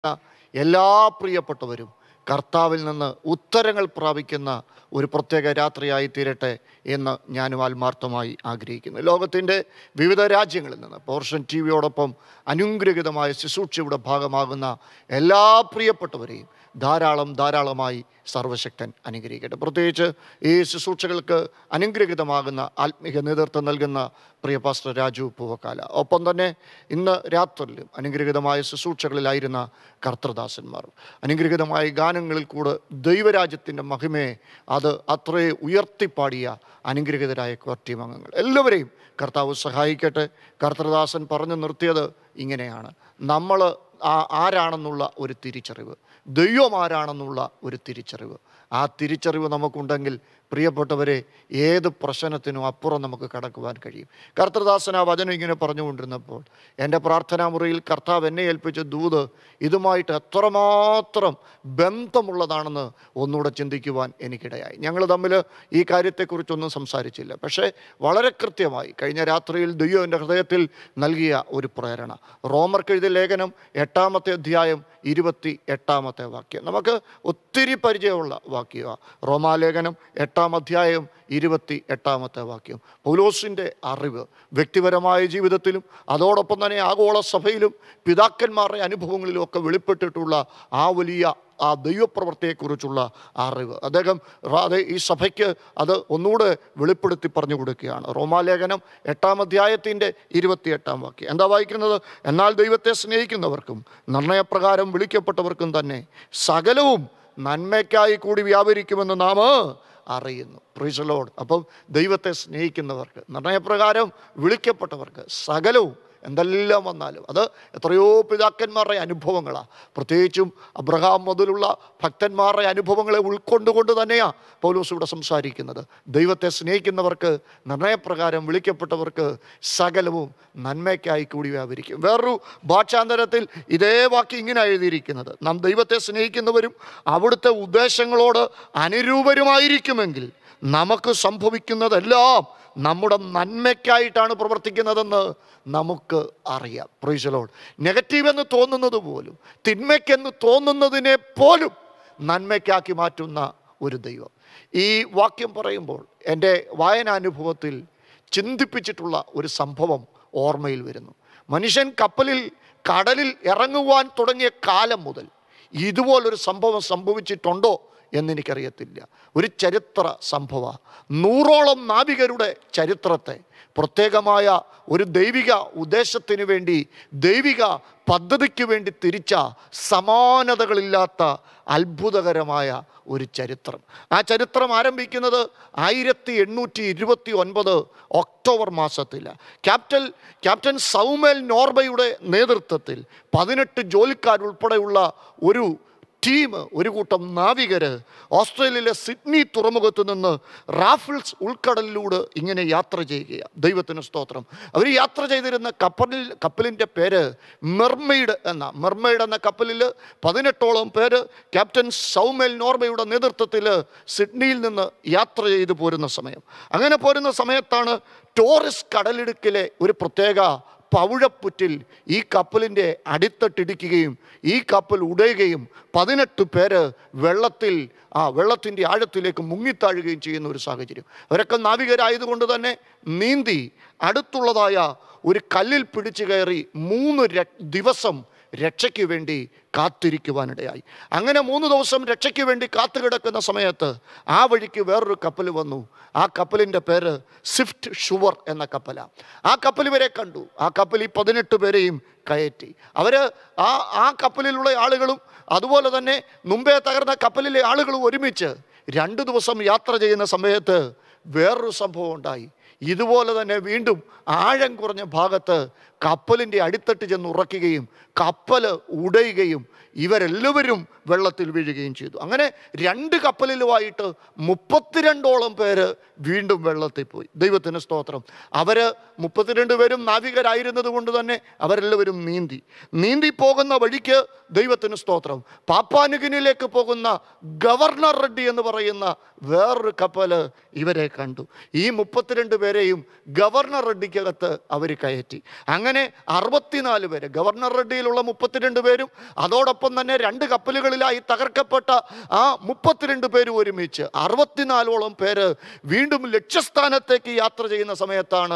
എല്ലാ പ്രിയപ്പെട്ടവരും കർത്താവിൽ നിന്ന് ഉത്തരങ്ങൾ പ്രാപിക്കുന്ന ഒരു പ്രത്യേക രാത്രിയായി തീരട്ടെ എന്ന് ഞാനും ആത്മാർത്ഥമായി ആഗ്രഹിക്കുന്നു ലോകത്തിൻ്റെ വിവിധ രാജ്യങ്ങളിൽ നിന്ന് പോർഷൻ ടി വിയോടൊപ്പം അനുഗ്രഹിതമായ ശുശ്രൂഷയുടെ ഭാഗമാകുന്ന എല്ലാ പ്രിയപ്പെട്ടവരെയും ധാരാളം ധാരാളമായി സർവശക്തൻ അനുഗ്രഹിക്കട്ടെ പ്രത്യേകിച്ച് ഈ ശുശ്രൂഷകൾക്ക് അനുഗ്രഹിതമാകുന്ന ആത്മീയ നേതൃത്വം നൽകുന്ന പ്രിയ പാസ്റ്റർ രാജു പൂവക്കാല ഒപ്പം തന്നെ ഇന്ന് രാത്രിയിലും അനുഗ്രഹിതമായ ശുശ്രൂഷകളിലായിരുന്ന കർത്തൃദാസന്മാർ അനുഗ്രഹിതമായ ഗാനങ്ങളിൽ കൂടെ ദൈവരാജ്യത്തിൻ്റെ മഹിമയെ അത് അത്രേ ഉയർത്തിപ്പാടിയ അനുഗ്രഹിതരായ ടീം അംഗങ്ങൾ എല്ലാവരെയും കർത്താവ് സഹായിക്കട്ടെ കർത്തൃദാസൻ പറഞ്ഞു നിർത്തിയത് ഇങ്ങനെയാണ് നമ്മൾ ആരാണെന്നുള്ള ഒരു തിരിച്ചറിവ് ദൈവം ആരാണെന്നുള്ള ഒരു തിരിച്ചറിവ് ആ തിരിച്ചറിവ് നമുക്കുണ്ടെങ്കിൽ പ്രിയപ്പെട്ടവരെ ഏത് പ്രശ്നത്തിനും അപ്പുറം നമുക്ക് കടക്കുവാൻ കഴിയും കർത്തൃദാസൻ ആ വചനം ഇങ്ങനെ പറഞ്ഞുകൊണ്ടിരുന്നപ്പോൾ എൻ്റെ പ്രാർത്ഥനാ മുറിയിൽ കർത്താവ് എന്നെ ഏൽപ്പിച്ച ദൂത് ഇതുമായിട്ട് എത്രമാത്രം ബന്ധമുള്ളതാണെന്ന് ഒന്നുകൂടെ ചിന്തിക്കുവാൻ എനിക്കിടയായി ഞങ്ങൾ തമ്മിൽ ഈ കാര്യത്തെക്കുറിച്ചൊന്നും സംസാരിച്ചില്ല പക്ഷേ വളരെ കൃത്യമായി കഴിഞ്ഞ രാത്രിയിൽ ദൈവം എൻ്റെ ഹൃദയത്തിൽ നൽകിയ ഒരു പ്രേരണ റോമർക്ക് എഴുതിയ ലേഖനം എട്ടാമത്തെ അധ്യായം ഇരുപത്തി എട്ടാമത്തെ വാക്യം നമുക്ക് ഒത്തിരി പരിചയമുള്ള വാക്യമാണ് റോമാലേഖനം എട്ടാം അധ്യായം ഇരുപത്തി എട്ടാമത്തെ വാക്യം പൗലോസിൻ്റെ അറിവ് വ്യക്തിപരമായ ജീവിതത്തിലും അതോടൊപ്പം തന്നെ ആഗോള സഭയിലും പിതാക്കന്മാരുടെ അനുഭവങ്ങളിലും ഒക്കെ വെളിപ്പെട്ടിട്ടുള്ള ആ വലിയ ആ ദൈവപ്രവൃത്തിയെക്കുറിച്ചുള്ള അറിവ് അദ്ദേഹം റ- അത് ഈ സഭയ്ക്ക് അത് ഒന്നുകൂടെ വെളിപ്പെടുത്തി പറഞ്ഞു കൊടുക്കുകയാണ് റോമാലേഖനം എട്ടാം അധ്യായത്തിൻ്റെ ഇരുപത്തിയെട്ടാം വാക്യം എന്താ വായിക്കുന്നത് എന്നാൽ ദൈവത്തെ സ്നേഹിക്കുന്നവർക്കും നിർണയപ്രകാരം വിളിക്കപ്പെട്ടവർക്കും തന്നെ സകലവും നന്മയ്ക്കായി കൂടി വ്യാപരിക്കുമെന്ന് നാം അറിയുന്നു പ്രീസലോഡ് അപ്പം ദൈവത്തെ സ്നേഹിക്കുന്നവർക്ക് നിർണയപ്രകാരം വിളിക്കപ്പെട്ടവർക്ക് സകലവും എന്തെല്ലാം വന്നാലും അത് എത്രയോ പിതാക്കന്മാരുടെ അനുഭവങ്ങളാണ് പ്രത്യേകിച്ചും അബ്രഹാം മുതലുള്ള ഭക്തന്മാരുടെ അനുഭവങ്ങളെ ഉൾക്കൊണ്ടുകൊണ്ട് തന്നെയാണ് പൗലോസ് ഇവിടെ സംസാരിക്കുന്നത് ദൈവത്തെ സ്നേഹിക്കുന്നവർക്ക് നിർണയപ്രകാരം വിളിക്കപ്പെട്ടവർക്ക് സകലവും നന്മയ്ക്കായി കൂടി വ്യാപരിക്കും വേറൊരു ഭാഷാന്തരത്തിൽ ഇതേ വാക്യം ഇങ്ങനെ എഴുതിയിരിക്കുന്നത് നാം ദൈവത്തെ സ്നേഹിക്കുന്നവരും അവിടുത്തെ ഉദ്ദേശങ്ങളോട് അനുരൂപരുമായിരിക്കുമെങ്കിൽ നമുക്ക് സംഭവിക്കുന്നതെല്ലാം നമ്മുടെ നന്മയ്ക്കായിട്ടാണ് പ്രവർത്തിക്കുന്നതെന്ന് നമുക്ക് അറിയാം പ്രൈസലോട് നെഗറ്റീവ് എന്ന് തോന്നുന്നത് പോലും തിന്മയ്ക്കെന്ന് തോന്നുന്നതിനെ പോലും നന്മയ്ക്കാക്കി മാറ്റുന്ന ഒരു ദൈവം ഈ വാക്യം പറയുമ്പോൾ എൻ്റെ വായനാനുഭവത്തിൽ ചിന്തിപ്പിച്ചിട്ടുള്ള ഒരു സംഭവം ഓർമ്മയിൽ വരുന്നു മനുഷ്യൻ കപ്പലിൽ കടലിൽ ഇറങ്ങുവാൻ തുടങ്ങിയ കാലം മുതൽ ഇതുപോലൊരു സംഭവം സംഭവിച്ചിട്ടുണ്ടോ എന്നെനിക്കറിയത്തില്ല ഒരു ചരിത്ര സംഭവ നൂറോളം നാവികരുടെ ചരിത്രത്തെ പ്രത്യേകമായ ഒരു ദൈവിക ഉദ്ദേശത്തിന് വേണ്ടി ദൈവിക പദ്ധതിക്ക് വേണ്ടി തിരിച്ച സമാനതകളില്ലാത്ത അത്ഭുതകരമായ ഒരു ചരിത്രം ആ ചരിത്രം ആരംഭിക്കുന്നത് ആയിരത്തി എണ്ണൂറ്റി ഇരുപത്തി ഒൻപത് ഒക്ടോബർ മാസത്തിൽ ക്യാപ്റ്റൻ ക്യാപ്റ്റൻ സൗമേൽ നോർബയുടെ നേതൃത്വത്തിൽ പതിനെട്ട് ജോലിക്കാരുൾപ്പെടെയുള്ള ഒരു ടീം ഒരു കൂട്ടം നാവികർ ഓസ്ട്രേലിയയിലെ സിഡ്നി തുറമുഖത്ത് നിന്ന് റാഫിൾസ് ഉൾക്കടലിലൂടെ ഇങ്ങനെ യാത്ര ചെയ്യുകയാണ് ദൈവത്തിന് സ്തോത്രം അവർ യാത്ര ചെയ്തിരുന്ന കപ്പലിൽ കപ്പലിൻ്റെ പേര് മെർമെയ്ഡ് എന്ന മെർമെയ്ഡ് എന്ന കപ്പലിൽ പതിനെട്ടോളം പേര് ക്യാപ്റ്റൻ സൗമേൽ നോർമയുടെ നേതൃത്വത്തിൽ സിഡ്നിയിൽ നിന്ന് യാത്ര ചെയ്തു പോരുന്ന സമയം അങ്ങനെ പോരുന്ന സമയത്താണ് ടോറിസ് കടലിടുക്കിലെ ഒരു പ്രത്യേക പവിഴപ്പുറ്റിൽ ഈ കപ്പലിൻ്റെ അടിത്തട്ടിടിക്കുകയും ഈ കപ്പൽ ഉടയുകയും പതിനെട്ട് പേര് വെള്ളത്തിൽ ആ വെള്ളത്തിൻ്റെ ആഴത്തിലേക്ക് മുങ്ങിത്താഴുകയും ചെയ്യുന്ന ഒരു സാഹചര്യം അവരൊക്കെ നാവികരായതുകൊണ്ട് തന്നെ നീന്തി അടുത്തുള്ളതായ ഒരു കല്ലിൽ പിടിച്ചു കയറി മൂന്ന് ര- ദിവസം രക്ഷയ്ക്ക് വേണ്ടി കാത്തിരിക്കുവാനിടയായി അങ്ങനെ മൂന്ന് ദിവസം രക്ഷയ്ക്ക് വേണ്ടി കാത്തു കിടക്കുന്ന സമയത്ത് ആ വഴിക്ക് വേറൊരു കപ്പൽ വന്നു ആ കപ്പലിൻ്റെ പേര് സ്വിഫ്റ്റ് ഷുവർ എന്ന കപ്പലാണ് ആ കപ്പൽ ഇവരെ കണ്ടു ആ കപ്പൽ ഈ പതിനെട്ട് പേരെയും കയറ്റി അവർ ആ ആ കപ്പലിലുള്ള ആളുകളും അതുപോലെ തന്നെ മുമ്പേ തകർന്ന കപ്പലിലെ ആളുകളും ഒരുമിച്ച് രണ്ട് ദിവസം യാത്ര ചെയ്യുന്ന സമയത്ത് വേറൊരു സംഭവം ഉണ്ടായി ഇതുപോലെ തന്നെ വീണ്ടും ആഴം കുറഞ്ഞ ഭാഗത്ത് കപ്പലിൻ്റെ അടിത്തട്ട് ചെന്ന് ഉറക്കുകയും കപ്പൽ ഉടയുകയും ഇവരെല്ലാവരും വെള്ളത്തിൽ വീഴുകയും ചെയ്തു അങ്ങനെ രണ്ട് കപ്പലിലുമായിട്ട് മുപ്പത്തിരണ്ടോളം പേര് വീണ്ടും വെള്ളത്തിൽ പോയി ദൈവത്തിന് സ്തോത്രം അവർ മുപ്പത്തിരണ്ട് പേരും നാവികരായിരുന്നത് കൊണ്ട് തന്നെ അവരെല്ലാവരും നീന്തി നീന്തി പോകുന്ന വഴിക്ക് ദൈവത്തിന് സ്തോത്രം പാപ്പാനുഗിനിലേക്ക് പോകുന്ന ഗവർണർ റെഡ്ഡി എന്ന് പറയുന്ന വേറൊരു കപ്പൽ ഇവരെ കണ്ടു ഈ മുപ്പത്തിരണ്ട് പേരെയും ഗവർണർ റെഡ്ഡിക്കകത്ത് അവർ കയറ്റി അങ്ങനെ അങ്ങനെ അറുപത്തിനാല് പേര് ഗവർണർ റെഡ്ഡിയിലുള്ള മുപ്പത്തിരണ്ട് പേരും അതോടൊപ്പം തന്നെ രണ്ട് കപ്പലുകളിലായി തകർക്കപ്പെട്ട ആ മുപ്പത്തിരണ്ട് പേരും ഒരുമിച്ച് അറുപത്തിനാലോളം പേര് വീണ്ടും ലക്ഷ്യസ്ഥാനത്തേക്ക് യാത്ര ചെയ്യുന്ന സമയത്താണ്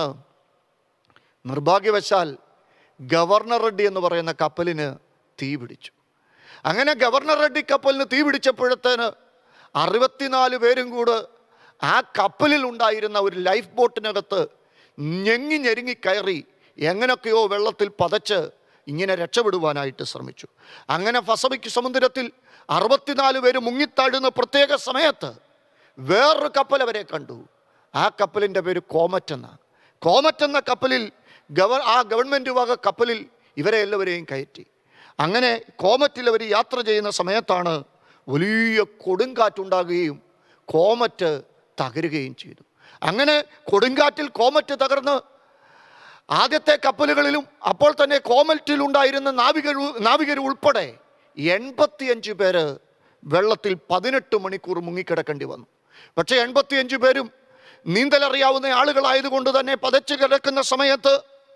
നിർഭാഗ്യവശാൽ ഗവർണർ റെഡ്ഡി എന്ന് പറയുന്ന കപ്പലിന് തീ പിടിച്ചു അങ്ങനെ ഗവർണർ റെഡ്ഡി കപ്പലിന് തീ പിടിച്ചപ്പോഴത്തേന് അറുപത്തിനാല് പേരും കൂടെ ആ കപ്പലിൽ ഉണ്ടായിരുന്ന ഒരു ലൈഫ് ബോട്ടിനകത്ത് ഞെങ്ങി ഞെരുങ്ങി കയറി എങ്ങനെയൊക്കെയോ വെള്ളത്തിൽ പതച്ച് ഇങ്ങനെ രക്ഷപ്പെടുവാനായിട്ട് ശ്രമിച്ചു അങ്ങനെ ഫസബിക്ക് സമുദ്രത്തിൽ അറുപത്തിനാല് പേര് മുങ്ങിത്താഴുന്ന പ്രത്യേക സമയത്ത് വേറൊരു കപ്പൽ അവരെ കണ്ടു ആ കപ്പലിൻ്റെ പേര് കോമറ്റ് എന്ന കോമറ്റ് എന്ന കപ്പലിൽ ഗവ ആ ഗവൺമെൻറ് വക കപ്പലിൽ ഇവരെ എല്ലാവരെയും കയറ്റി അങ്ങനെ കോമറ്റിൽ അവർ യാത്ര ചെയ്യുന്ന സമയത്താണ് വലിയ കൊടുങ്കാറ്റുണ്ടാകുകയും കോമറ്റ് തകരുകയും ചെയ്തു അങ്ങനെ കൊടുങ്കാറ്റിൽ കോമറ്റ് തകർന്ന് ആദ്യത്തെ കപ്പലുകളിലും അപ്പോൾ തന്നെ കോമറ്റിൽ ഉണ്ടായിരുന്ന നാവികർ നാവികർ ഉൾപ്പെടെ എൺപത്തിയഞ്ച് പേര് വെള്ളത്തിൽ പതിനെട്ട് മണിക്കൂർ മുങ്ങിക്കിടക്കേണ്ടി വന്നു പക്ഷേ എൺപത്തിയഞ്ച് പേരും നീന്തലറിയാവുന്ന ആളുകളായതുകൊണ്ട് തന്നെ പതച്ചു കിടക്കുന്ന സമയത്ത്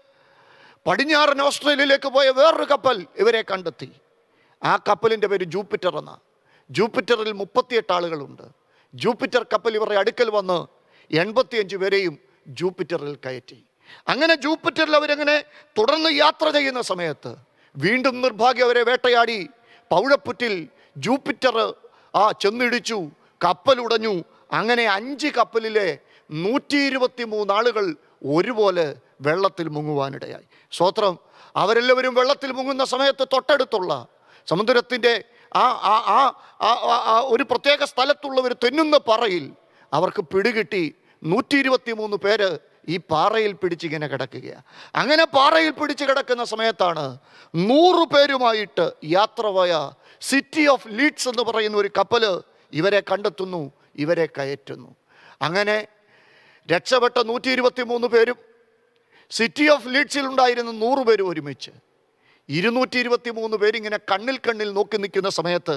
പടിഞ്ഞാറൻ ഓസ്ട്രേലിയയിലേക്ക് പോയ വേറൊരു കപ്പൽ ഇവരെ കണ്ടെത്തി ആ കപ്പലിൻ്റെ പേര് ജൂപ്പിറ്റർ എന്ന ജൂപ്പിറ്ററിൽ മുപ്പത്തിയെട്ട് ആളുകളുണ്ട് ജൂപ്പിറ്റർ കപ്പൽ ഇവരുടെ അടുക്കൽ വന്ന് എൺപത്തിയഞ്ച് പേരെയും ജൂപ്പിറ്ററിൽ കയറ്റി അങ്ങനെ ജൂപ്പിറ്ററിൽ അവരങ്ങനെ തുടർന്ന് യാത്ര ചെയ്യുന്ന സമയത്ത് വീണ്ടും നിർഭാഗ്യം അവരെ വേട്ടയാടി പൗഴപ്പുറ്റിൽ ജൂപ്പിറ്റർ ആ ചെന്നിടിച്ചു കപ്പലുടഞ്ഞു അങ്ങനെ അഞ്ച് കപ്പലിലെ നൂറ്റി ഇരുപത്തി മൂന്ന് ആളുകൾ ഒരുപോലെ വെള്ളത്തിൽ മുങ്ങുവാനിടയായി സ്വത്രം അവരെല്ലാവരും വെള്ളത്തിൽ മുങ്ങുന്ന സമയത്ത് തൊട്ടടുത്തുള്ള സമുദ്രത്തിൻ്റെ ആ ആ ആ ആ- ആ- ആ ഒരു പ്രത്യേക സ്ഥലത്തുള്ള ഒരു തെന്നുന്ന പാറയിൽ അവർക്ക് പിടികിട്ടി നൂറ്റി ഇരുപത്തി മൂന്ന് പേര് ഈ പാറയിൽ പിടിച്ചിങ്ങനെ കിടക്കുകയാണ് അങ്ങനെ പാറയിൽ പിടിച്ച് കിടക്കുന്ന സമയത്താണ് നൂറു പേരുമായിട്ട് യാത്ര പോയ സിറ്റി ഓഫ് ലീഡ്സ് എന്ന് പറയുന്ന ഒരു കപ്പല് ഇവരെ കണ്ടെത്തുന്നു ഇവരെ കയറ്റുന്നു അങ്ങനെ രക്ഷപ്പെട്ട നൂറ്റി ഇരുപത്തി മൂന്ന് പേരും സിറ്റി ഓഫ് ലീഡ്സിൽ ഉണ്ടായിരുന്ന നൂറ് പേരും ഒരുമിച്ച് ഇരുന്നൂറ്റി ഇരുപത്തി മൂന്ന് പേരിങ്ങനെ കണ്ണിൽ കണ്ണിൽ നോക്കി നിൽക്കുന്ന സമയത്ത്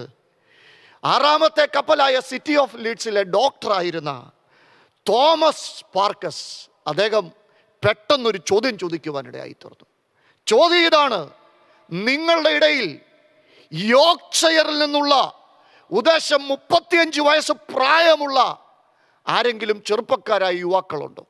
ആറാമത്തെ കപ്പലായ സിറ്റി ഓഫ് ലീഡ്സിലെ ഡോക്ടറായിരുന്ന തോമസ് പാർക്കസ് അദ്ദേഹം പെട്ടെന്നൊരു ചോദ്യം ചോദിക്കുവാനിടയായി തീർന്നു ചോദ്യം ഇതാണ് നിങ്ങളുടെ ഇടയിൽ യോക്ഷയറിൽ നിന്നുള്ള ഉദ്ദേശം മുപ്പത്തിയഞ്ച് വയസ്സ് പ്രായമുള്ള ആരെങ്കിലും ചെറുപ്പക്കാരായ യുവാക്കളുണ്ടോ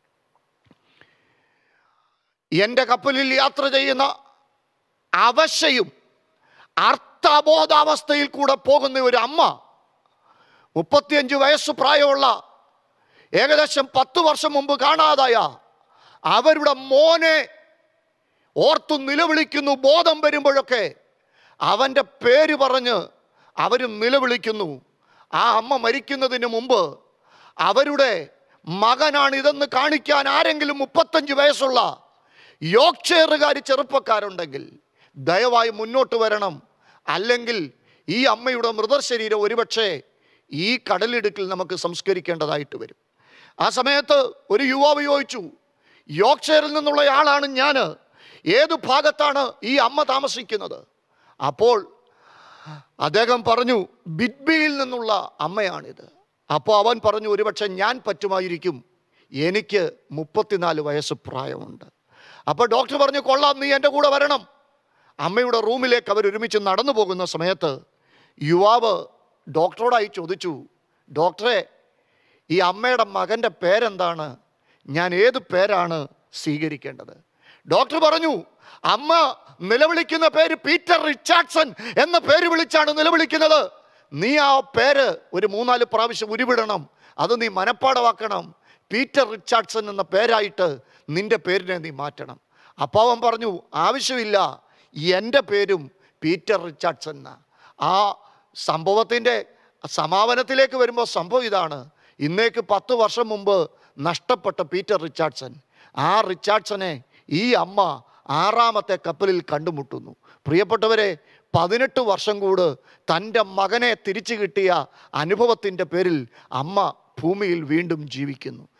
എൻ്റെ കപ്പലിൽ യാത്ര ചെയ്യുന്ന അവശയും അർത്ഥബോധാവസ്ഥയിൽ കൂടെ പോകുന്ന ഒരു അമ്മ മുപ്പത്തിയഞ്ച് വയസ്സ് പ്രായമുള്ള ഏകദേശം പത്ത് വർഷം മുമ്പ് കാണാതായ അവരുടെ മോനെ ഓർത്തു നിലവിളിക്കുന്നു ബോധം വരുമ്പോഴൊക്കെ അവൻ്റെ പേര് പറഞ്ഞ് അവർ നിലവിളിക്കുന്നു ആ അമ്മ മരിക്കുന്നതിന് മുമ്പ് അവരുടെ മകനാണിതെന്ന് കാണിക്കാൻ ആരെങ്കിലും മുപ്പത്തഞ്ച് വയസ്സുള്ള യോക്ഷേറുകാർ ചെറുപ്പക്കാരുണ്ടെങ്കിൽ ദയവായി മുന്നോട്ട് വരണം അല്ലെങ്കിൽ ഈ അമ്മയുടെ മൃതശരീരം ഒരുപക്ഷെ ഈ കടലിടുക്കിൽ നമുക്ക് സംസ്കരിക്കേണ്ടതായിട്ട് വരും ആ സമയത്ത് ഒരു യുവാവ് ചോദിച്ചു യോക്ഷേറിൽ നിന്നുള്ള ആളാണ് ഞാൻ ഏത് ഭാഗത്താണ് ഈ അമ്മ താമസിക്കുന്നത് അപ്പോൾ അദ്ദേഹം പറഞ്ഞു ബിഡ്ബിയിൽ നിന്നുള്ള അമ്മയാണിത് അപ്പോൾ അവൻ പറഞ്ഞു ഒരുപക്ഷെ ഞാൻ പറ്റുമായിരിക്കും എനിക്ക് മുപ്പത്തിനാല് വയസ്സ് പ്രായമുണ്ട് അപ്പോൾ ഡോക്ടർ പറഞ്ഞു കൊള്ളാം നീ എൻ്റെ കൂടെ വരണം അമ്മയുടെ റൂമിലേക്ക് അവർ ഒരുമിച്ച് നടന്നു പോകുന്ന സമയത്ത് യുവാവ് ഡോക്ടറോടായി ചോദിച്ചു ഡോക്ടറെ ഈ അമ്മയുടെ മകൻ്റെ പേരെന്താണ് ഞാൻ ഏത് പേരാണ് സ്വീകരിക്കേണ്ടത് ഡോക്ടർ പറഞ്ഞു അമ്മ നിലവിളിക്കുന്ന പേര് പീറ്റർ റിച്ചാർഡ്സൺ എന്ന പേര് വിളിച്ചാണ് നിലവിളിക്കുന്നത് നീ ആ പേര് ഒരു മൂന്നാല് പ്രാവശ്യം ഉരുവിടണം അത് നീ മനപ്പാടമാക്കണം പീറ്റർ റിച്ചാർഡ്സൺ എന്ന പേരായിട്ട് നിന്റെ പേരിനെ നീ മാറ്റണം അപ്പോൾ അവൻ പറഞ്ഞു ആവശ്യമില്ല എൻ്റെ പേരും പീറ്റർ റിച്ചാർഡ്സൺ എന്നാ ആ സംഭവത്തിൻ്റെ സമാപനത്തിലേക്ക് വരുമ്പോൾ സംഭവം ഇതാണ് ഇന്നേക്ക് പത്ത് വർഷം മുമ്പ് നഷ്ടപ്പെട്ട പീറ്റർ റിച്ചാർഡ്സൺ ആ റിച്ചാർഡ്സനെ ഈ അമ്മ ആറാമത്തെ കപ്പലിൽ കണ്ടുമുട്ടുന്നു പ്രിയപ്പെട്ടവരെ പതിനെട്ട് വർഷം കൂട് തൻ്റെ മകനെ തിരിച്ചു കിട്ടിയ അനുഭവത്തിൻ്റെ പേരിൽ അമ്മ ഭൂമിയിൽ വീണ്ടും ജീവിക്കുന്നു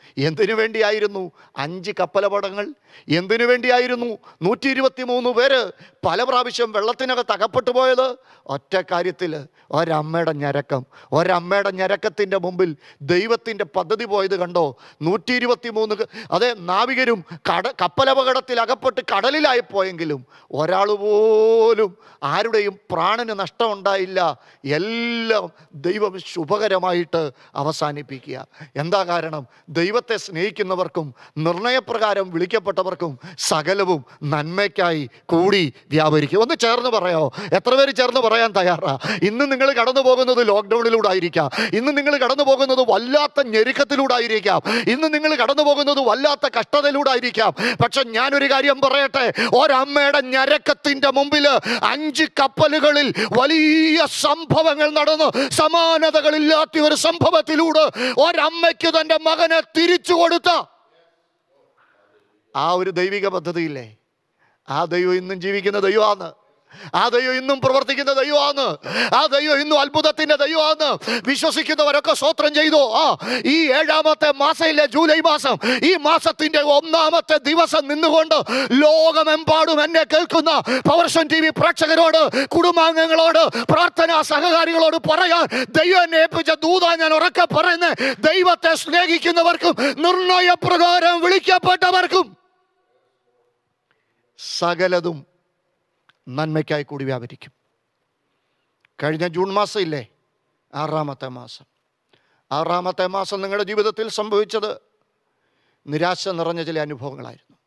എന്തിനു വേണ്ടിയായിരുന്നു അഞ്ച് കപ്പലപടങ്ങൾ എന്തിനു വേണ്ടിയായിരുന്നു നൂറ്റി ഇരുപത്തി മൂന്ന് പേര് പല പ്രാവശ്യം വെള്ളത്തിനകത്ത് അകപ്പെട്ടു പോയത് ഒറ്റ കാര്യത്തിൽ ഒരമ്മയുടെ ഞരക്കം ഒരമ്മയുടെ ഞരക്കത്തിൻ്റെ മുമ്പിൽ ദൈവത്തിൻ്റെ പദ്ധതി പോയത് കണ്ടോ നൂറ്റി ഇരുപത്തി മൂന്ന് അതെ നാവികരും കട കപ്പലപകടത്തിൽ അകപ്പെട്ട് കടലിലായി പോയെങ്കിലും ഒരാൾ പോലും ആരുടെയും പ്രാണന് നഷ്ടമുണ്ടായില്ല എല്ലാം ദൈവം ശുഭകരമായിട്ട് അവസാനിപ്പിക്കുക എന്താ കാരണം ദൈവത്തെ സ്നേഹിക്കുന്നവർക്കും നിർണയപ്രകാരം വിളിക്കപ്പെട്ടവർക്കും സകലവും നന്മയ്ക്കായി കൂടി വ്യാപരിക്കും ഒന്ന് ചേർന്ന് പറയാമോ എത്ര പേര് ചേർന്ന് പറയാൻ തയ്യാറാ ഇന്ന് നിങ്ങൾ കടന്നു പോകുന്നത് ലോക്ക്ഡൗണിലൂടെ ആയിരിക്കാം ഇന്ന് നിങ്ങൾ കടന്നു പോകുന്നത് വല്ലാത്ത ഞെരുക്കത്തിലൂടെ ആയിരിക്കാം ഇന്ന് നിങ്ങൾ കടന്നു പോകുന്നത് വല്ലാത്ത കഷ്ടതയിലൂടെ ആയിരിക്കാം പക്ഷെ ഞാനൊരു കാര്യം പറയട്ടെ ഒരമ്മയുടെ ഞരക്കത്തിന്റെ മുമ്പിൽ അഞ്ച് കപ്പലുകളിൽ വലിയ സംഭവങ്ങൾ നടന്നു സമാനതകളില്ലാത്ത ഒരു സംഭവത്തിലൂടെ ഒരമ്മയ്ക്ക് തന്റെ മകനെ തിരിച്ചു കൊടുത്ത ആ ഒരു ദൈവിക പദ്ധതിയില്ലേ ആ ദൈവം ഇന്നും ജീവിക്കുന്ന ദൈവമാണ് ആ ദൈവം ഇന്നും പ്രവർത്തിക്കുന്ന ദൈവമാണ് ആ ദൈവം ഇന്നും അത്ഭുതത്തിന്റെ ദൈവമാണ് വിശ്വസിക്കുന്നവരൊക്കെ സ്വത്രം ചെയ്തു ആ ഈ ഏഴാമത്തെ മാസയിലെ ജൂലൈ മാസം ഈ മാസത്തിന്റെ ഒന്നാമത്തെ ദിവസം നിന്നുകൊണ്ട് ലോകമെമ്പാടും എന്നെ കേൾക്കുന്ന പവർഷൻ ടി വി പ്രേക്ഷകരോട് കുടുംബാംഗങ്ങളോട് പ്രാർത്ഥനാ സഹകാരികളോട് പറയാൻ ദൈവം എന്നെ ഏൽപ്പിച്ച ദൂത ഞാൻ ഉറക്കെ പറയുന്നത് ദൈവത്തെ സ്നേഹിക്കുന്നവർക്കും നിർണയപ്രകാരം വിളിക്കപ്പെട്ടവർക്കും സകലതും നന്മയ്ക്കായി കൂടി വ്യാപരിക്കും കഴിഞ്ഞ ജൂൺ മാസം ഇല്ലേ ആറാമത്തെ മാസം ആറാമത്തെ മാസം നിങ്ങളുടെ ജീവിതത്തിൽ സംഭവിച്ചത് നിരാശ നിറഞ്ഞ ചില അനുഭവങ്ങളായിരുന്നു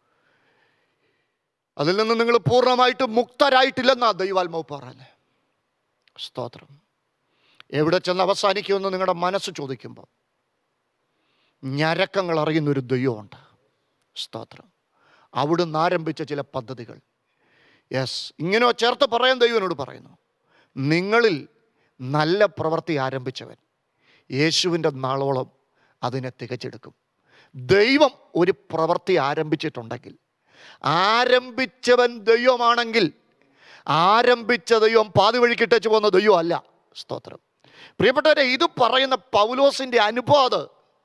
അതിൽ നിന്ന് നിങ്ങൾ പൂർണ്ണമായിട്ട് മുക്തരായിട്ടില്ലെന്നാ ദൈവാത്മാവ് പറഞ്ഞത് സ്തോത്രം എവിടെ ചെന്ന് അവസാനിക്കുമെന്ന് നിങ്ങളുടെ മനസ്സ് ചോദിക്കുമ്പോൾ ഞരക്കങ്ങൾ അറിയുന്ന ഒരു ദൈവമുണ്ട് സ്തോത്രം അവിടുന്ന് ആരംഭിച്ച ചില പദ്ധതികൾ യെസ് ഇങ്ങനെ ചേർത്ത് പറയാൻ ദൈവനോട് പറയുന്നു നിങ്ങളിൽ നല്ല പ്രവൃത്തി ആരംഭിച്ചവൻ യേശുവിൻ്റെ നാളോളം അതിനെ തികച്ചെടുക്കും ദൈവം ഒരു പ്രവൃത്തി ആരംഭിച്ചിട്ടുണ്ടെങ്കിൽ ആരംഭിച്ചവൻ ദൈവമാണെങ്കിൽ ആരംഭിച്ച ദൈവം പാതി വഴിക്കിട്ടേച്ച് പോകുന്ന ദൈവം അല്ല സ്തോത്രം പ്രിയപ്പെട്ടവരെ ഇത് പറയുന്ന പൗലോസിൻ്റെ അനുഭവം അത്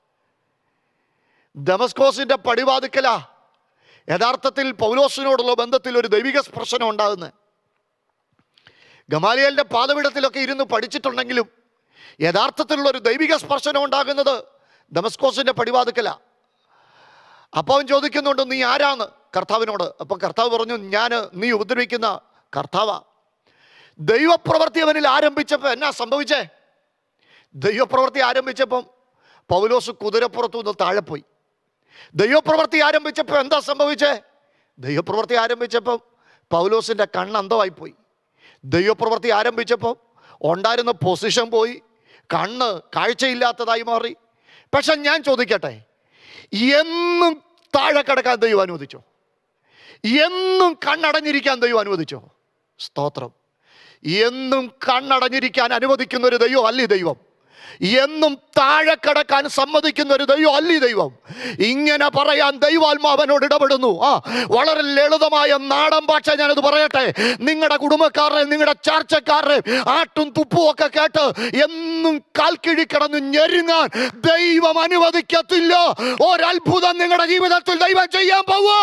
ദമസ്കോസിൻ്റെ പടിവാതുക്കലാ യഥാർത്ഥത്തിൽ പൗലോസിനോടുള്ള ബന്ധത്തിൽ ഒരു ദൈവിക സ്പർശനം ഉണ്ടാകുന്നത് ഗമാലിയലിൻ്റെ പാതപീഠത്തിലൊക്കെ ഇരുന്ന് പഠിച്ചിട്ടുണ്ടെങ്കിലും യഥാർത്ഥത്തിലുള്ള ഒരു ദൈവിക സ്പർശനം ഉണ്ടാകുന്നത് ദമസ്കോസിൻ്റെ പടിവാതുക്കല അപ്പോൾ അവൻ ചോദിക്കുന്നുണ്ട് നീ ആരാന്ന് കർത്താവിനോട് അപ്പം കർത്താവ് പറഞ്ഞു ഞാൻ നീ ഉപദ്രവിക്കുന്ന കർത്താവാ ദൈവപ്രവൃത്തി അവനിൽ ആരംഭിച്ചപ്പോൾ എന്നാ സംഭവിച്ചേ ദൈവപ്രവൃത്തി ആരംഭിച്ചപ്പം പൗലോസ് കുതിരപ്പുറത്തു നിന്ന് താഴെ പോയി ദൈവപ്രവൃത്തി ആരംഭിച്ചപ്പോൾ എന്താ സംഭവിച്ചേ ദൈവപ്രവൃത്തി ആരംഭിച്ചപ്പം പൗലോസിൻ്റെ കണ്ണ് അന്ധമായി പോയി ദൈവപ്രവൃത്തി ആരംഭിച്ചപ്പോൾ ഉണ്ടായിരുന്ന പൊസിഷൻ പോയി കണ്ണ് കാഴ്ചയില്ലാത്തതായി മാറി പക്ഷെ ഞാൻ ചോദിക്കട്ടെ എന്നും താഴെ കിടക്കാൻ ദൈവം അനുവദിച്ചോ എന്നും കണ്ണടഞ്ഞിരിക്കാൻ ദൈവം അനുവദിച്ചോ സ്തോത്രം എന്നും കണ്ണടഞ്ഞിരിക്കാൻ അനുവദിക്കുന്ന ഒരു ദൈവം അല്ലേ ദൈവം എന്നും താഴെ കിടക്കാൻ സമ്മതിക്കുന്ന ഒരു ദൈവം അല്ലി ദൈവം ഇങ്ങനെ പറയാൻ ദൈവാത്മാവനോട് ഇടപെടുന്നു ആ വളരെ ലളിതമായ നാടൻ ഭാഷ ഞാനത് പറയട്ടെ നിങ്ങളുടെ കുടുംബക്കാരുടെ നിങ്ങളുടെ ചാർച്ചക്കാരുടെ ആട്ടും തുപ്പും ഒക്കെ കേട്ട് എന്നും കാൽക്കിഴി കിടന്ന് ഞെരുങ്ങാൻ ദൈവം അനുവദിക്കത്തില്ല ഒരത്ഭുതം നിങ്ങളുടെ ജീവിതത്തിൽ ദൈവം ചെയ്യാൻ പോവുക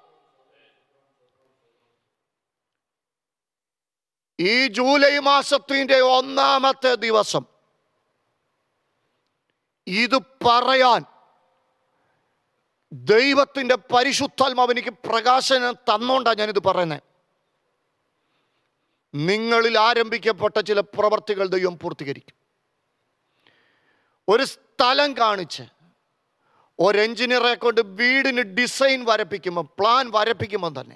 ഈ ജൂലൈ മാസത്തിന്റെ ഒന്നാമത്തെ ദിവസം ഇത് പറയാൻ ദൈവത്തിൻ്റെ പരിശുദ്ധാത്മാവ് എനിക്ക് പ്രകാശനം തന്നോണ്ടാണ് ഞാനിത് പറയുന്നത് നിങ്ങളിൽ ആരംഭിക്കപ്പെട്ട ചില പ്രവർത്തികൾ ദൈവം പൂർത്തീകരിക്കും ഒരു സ്ഥലം കാണിച്ച് ഒരു എഞ്ചിനീയറെ കൊണ്ട് വീടിന് ഡിസൈൻ വരപ്പിക്കുമ്പോൾ പ്ലാൻ വരപ്പിക്കുമ്പോൾ തന്നെ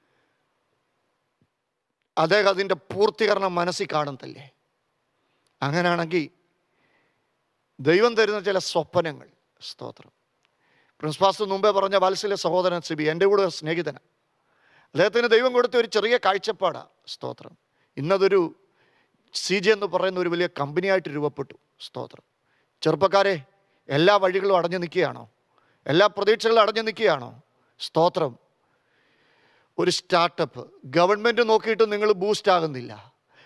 അദ്ദേഹം അതിൻ്റെ പൂർത്തീകരണം മനസ്സിൽ കാണുന്നില്ലേ അങ്ങനെയാണെങ്കിൽ ദൈവം തരുന്ന ചില സ്വപ്നങ്ങൾ സ്തോത്രം പ്രിൻസ്പാസ് മുമ്പേ പറഞ്ഞ വാത്സല്യ സഹോദരൻ സിബി എൻ്റെ കൂടെ ഒരു സ്നേഹിതനാണ് അദ്ദേഹത്തിന് ദൈവം കൊടുത്ത ഒരു ചെറിയ കാഴ്ചപ്പാടാണ് സ്തോത്രം ഇന്നതൊരു സി ജി എന്ന് പറയുന്ന ഒരു വലിയ കമ്പനിയായിട്ട് രൂപപ്പെട്ടു സ്തോത്രം ചെറുപ്പക്കാരെ എല്ലാ വഴികളും അടഞ്ഞു നിൽക്കുകയാണോ എല്ലാ പ്രതീക്ഷകളും അടഞ്ഞു നിൽക്കുകയാണോ സ്തോത്രം ഒരു സ്റ്റാർട്ടപ്പ് ഗവൺമെൻറ് നോക്കിയിട്ട് നിങ്ങൾ ബൂസ്റ്റ് ആകുന്നില്ല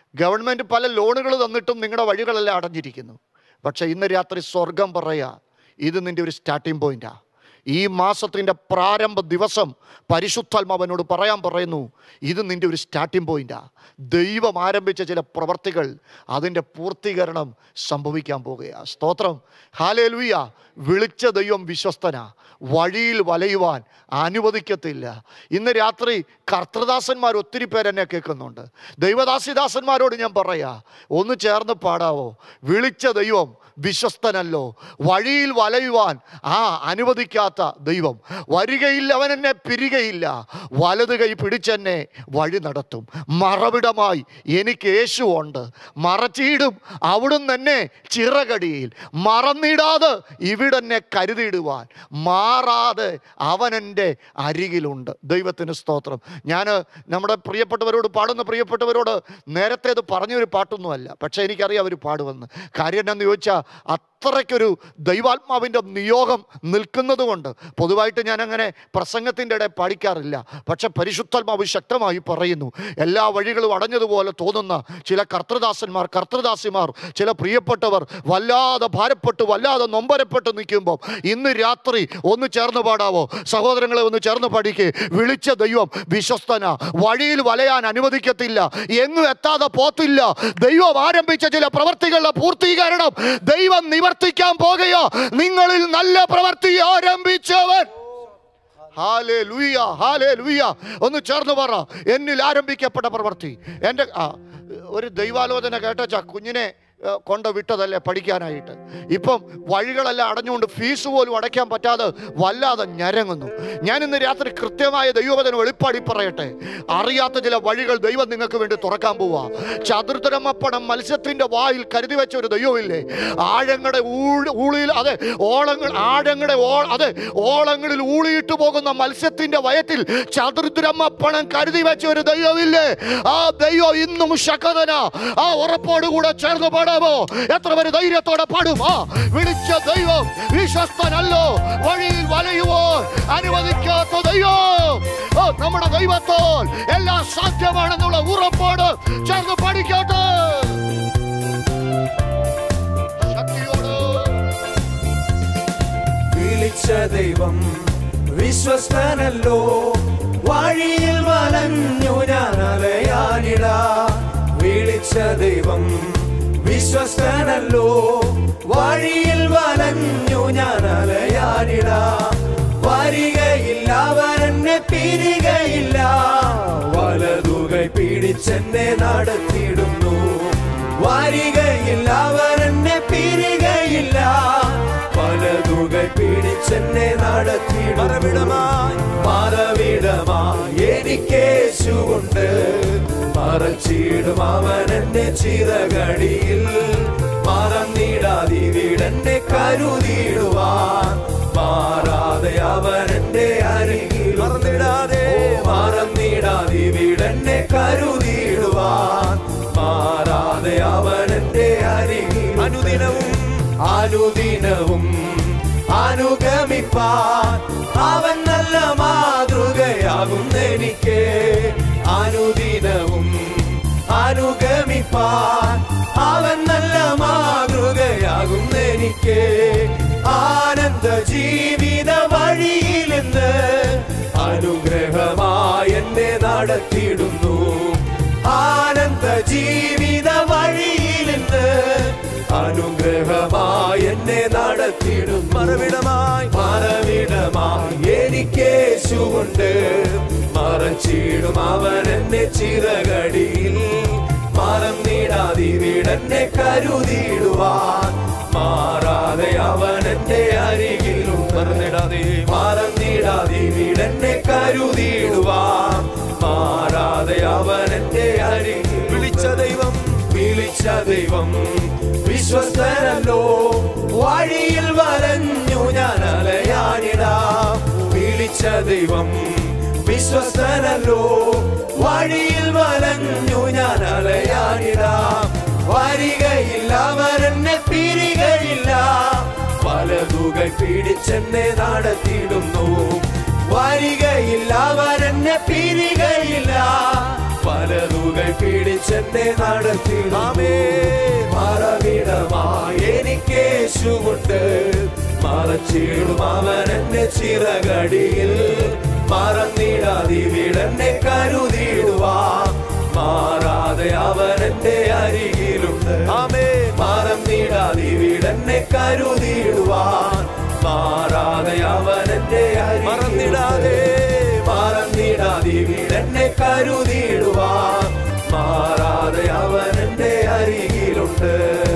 ഗവൺമെൻറ് പല ലോണുകൾ തന്നിട്ടും നിങ്ങളുടെ വഴികളെല്ലാം അടഞ്ഞിരിക്കുന്നു പക്ഷേ ഇന്ന് രാത്രി സ്വർഗം പറയാ ഇത് നിൻ്റെ ഒരു സ്റ്റാർട്ടിംഗ് പോയിന്റാ ഈ മാസത്തിൻ്റെ പ്രാരംഭ ദിവസം പരിശുദ്ധാത്മാവനോട് പറയാൻ പറയുന്നു ഇത് നിൻ്റെ ഒരു സ്റ്റാർട്ടിംഗ് പോയിന്റാ ദൈവം ആരംഭിച്ച ചില പ്രവർത്തികൾ അതിൻ്റെ പൂർത്തീകരണം സംഭവിക്കാൻ പോകുകയാണ് സ്തോത്രം ഹാലേ ലുയ്യ വിളിച്ച ദൈവം വിശ്വസ്തന വഴിയിൽ വലയുവാൻ അനുവദിക്കത്തില്ല ഇന്ന് രാത്രി കർത്തൃദാസന്മാർ ഒത്തിരി പേരെന്നെ കേൾക്കുന്നുണ്ട് ദൈവദാസിദാസന്മാരോട് ഞാൻ പറയാ ഒന്ന് ചേർന്ന് പാടാവോ വിളിച്ച ദൈവം വിശ്വസ്തനല്ലോ വഴിയിൽ വലയുവാൻ ആ അനുവദിക്കാത്ത ദൈവം വരികയില്ല അവൻ എന്നെ പിരികയില്ല വലത് കൈ പിടിച്ചെന്നെ വഴി നടത്തും മറവിടമായി എനിക്ക് യേശുവുണ്ട് മറച്ചിടും അവിടുന്ന് എന്നെ ചിറകടിയിൽ മറന്നിടാതെ ഇവിടെന്നെ കരുതിയിടുവാൻ മാറാതെ അവൻ എൻ്റെ അരികിലുണ്ട് ദൈവത്തിന് സ്തോത്രം ഞാൻ നമ്മുടെ പ്രിയപ്പെട്ടവരോട് പാടുന്ന പ്രിയപ്പെട്ടവരോട് നേരത്തെ അത് പറഞ്ഞൊരു പാട്ടൊന്നുമല്ല പക്ഷേ എനിക്കറിയാം അവർ പാടുമെന്ന് കാര്യം എന്നാന്ന് ചോദിച്ചാൽ അത്രയ്ക്കൊരു ദൈവാത്മാവിൻ്റെ നിയോഗം നിൽക്കുന്നത് കൊണ്ട് പൊതുവായിട്ട് ഞാൻ അങ്ങനെ പ്രസംഗത്തിൻ്റെ ഇടയിൽ പാടിക്കാറില്ല പക്ഷെ പരിശുദ്ധാത്മാവ് ശക്തമായി പറയുന്നു എല്ലാ വഴികളും അടഞ്ഞതുപോലെ തോന്നുന്ന ചില കർത്തൃദാസന്മാർ കർത്തൃദാസിമാർ ചില പ്രിയപ്പെട്ടവർ വല്ലാതെ ഭാരപ്പെട്ട് വല്ലാതെ നൊമ്പരപ്പെട്ട് നിൽക്കുമ്പോൾ ഇന്ന് രാത്രി ഒന്ന് ചേർന്ന് പാടാവോ സഹോദരങ്ങളെ ഒന്ന് ചേർന്ന് പാടിക്കേ വിളിച്ച ദൈവം വിശ്വസ്തന വഴിയിൽ വലയാൻ അനുവദിക്കത്തില്ല എങ്ങും എത്താതെ പോത്തില്ല ദൈവം ആരംഭിച്ച ചില പ്രവർത്തികളുടെ പൂർത്തീകരണം ദൈവം നിവർത്തിക്കാൻ പോകുകയോ നിങ്ങളിൽ നല്ല പ്രവർത്തി ആരംഭിച്ചവൻ ഹാലേ ലൂയ ഹാലേ ലൂയ ഒന്ന് ചേർന്ന് പറ എന്നിൽ ആരംഭിക്കപ്പെട്ട പ്രവൃത്തി എൻ്റെ ആ ഒരു ദൈവാലോചന കേട്ടച്ചാ കുഞ്ഞിനെ ഏ, കൊണ്ട് വിട്ടതല്ലേ പഠിക്കാനായിട്ട് ഇപ്പം വഴികളെല്ലാം അടഞ്ഞുകൊണ്ട് ഫീസ് പോലും അടയ്ക്കാൻ പറ്റാതെ വല്ലാതെ ഞരങ്ങുന്നു ഞാൻ ഇന്ന് രാത്രി കൃത്യമായ ദൈവവചനം വെളിപ്പാടി പറയട്ടെ അറിയാത്ത ചില വഴികൾ ദൈവം നിങ്ങൾക്ക് വേണ്ടി തുറക്കാൻ പോവാ ചതുർദ്രമപ്പണം മത്സ്യത്തിന്റെ വായിൽ കരുതി വെച്ച ഒരു ദൈവമില്ലേ ആഴങ്ങളുടെ ഊഴ- ഊളിയിൽ അതെ ഓളങ്ങൾ ആഴങ്ങളുടെ ഓ അതെ ഓളങ്ങളിൽ ഊളിയിട്ട് പോകുന്ന മത്സ്യത്തിന്റെ വയറ്റിൽ ചതുർദ്രമപ്പണം കരുതി വെച്ച ഒരു ദൈവമില്ലേ ആ ദൈവം ഇന്നും ശക്തന ആ ഉറപ്പോടുകൂടെ ചേർന്ന് പാടാമോ എത്ര പേര് ധൈര്യത്തോടെ പാടും ആ വിളിച്ച ദൈവം വിശ്വസ്തനല്ലോ വഴിയിൽ വലയുവോ അനുവദിക്കാത്ത ദൈവം ഓ നമ്മുടെ ദൈവത്തോൽ എല്ലാം സാധ്യമാണെന്നുള്ള ഉറപ്പോട് ചേർന്ന് പഠിക്കട്ടെ ശക്തിയോട് വിളിച്ച ദൈവം വിശ്വസ്തനല്ലോ വഴിയിൽ വലഞ്ഞു ഞാൻ അലയാനിട വിളിച്ച ദൈവം വിശ്വസ്തനല്ലോ വഴിയിൽ വലഞ്ഞു ഞാൻ അലയാനിട വരികയില്ല അവരെന്നെ പിരികയില്ല വലതുകൈ പിടിച്ചെന്നെ നടത്തിയിടുന്നു വരികയില്ല അവരെന്നെ പിരികയില്ല പലതുകൈ പിടിച്ചെന്നെ നടത്തി മറവിടമായി മറവിടമായി എനിക്കേശുണ്ട് മറച്ചിടും അവൻ എന്നെ ചിറകടിയിൽ മറന്നിടാതിവിടെന്നെ കരുതിയിടുവാൻ മാറാതെ അവൻ എന്റെ അരികിൽ മറന്നിടാതെ മറന്നിടാതിവിടെന്നെ കരുതിയിടുവാൻ മാറാതെ അവൻ എന്റെ അരികിൽ അനുദിനവും അനുദിനവും അനുഗമിപ്പാൻ അവൻ നല്ല മാതൃകയാകും എനിക്ക് അനുദിനവും അനുഗമിപ്പാൻ അവൻ നല്ല മാതൃകയാകും എനിക്ക് ആനന്ദ ജീവിത വഴിയിൽ നിന്ന് അനുഗ്രഹമായി എന്നെ നടത്തിയിടുന്നു ആനന്ദ ജീവിത വഴിയിൽ നിന്ന് അനുഗ്രഹമായി എന്നെ നടത്തിയിടും മറവിടമായി മറവിടമായി എനിക്കേശുണ്ട് മറച്ചിടും അവൻ എന്നെ ചിറകടിയിൽ മറന്നിടാതിവിടെന്നെ കരുതിയിടുവാൻ മാറാതെ അവൻ എന്റെ അരികിൽ മറന്നിടാതെ മറന്നിടാതിവിടെന്നെ കരുതിയിടുവാൻ മാറാതെ അവൻ എന്റെ അരികിൽ വിളിച്ച ദൈവം വിളിച്ച ദൈവം വിശ്വസ്തനല്ലോ വഴിയിൽ വലഞ്ഞു ഞാൻ അലയാനിടാ വിളിച്ച ദൈവം വിശ്വസ്തനല്ലോ വഴിയിൽ വലഞ്ഞു ഞാൻ അലയാനിടാ വരികയില്ല അവരെന്നെ പിരികയില്ല പലതുകൾ പിടിച്ചെന്നെ നടത്തിയിടുന്നു വരികയില്ല അവരെന്നെ പിരികയില്ല പലതുകൾ പിടിച്ചെന്നെ നടത്തിയിടാമേ മറവിടമായി എനിക്കേശുകൊണ്ട് മറച്ചിടും അവൻ എന്നെ ചിറകടിയിൽ മറന്നിടാതിവിടെന്നെ കരുതിടുവാൻ മാറാതെ അവൻ എന്റെ അരികിലുണ്ട് ആമേ മറന്നിടാതിവിടെന്നെ കരുതിടുവാൻ മാറാതെ അവൻ എന്റെ മറന്നിടാതെ മറന്നിടാതിവിടെന്നെ കരുതിടുവാൻ മാറാതെ അവൻ എന്റെ അരികിലുണ്ട്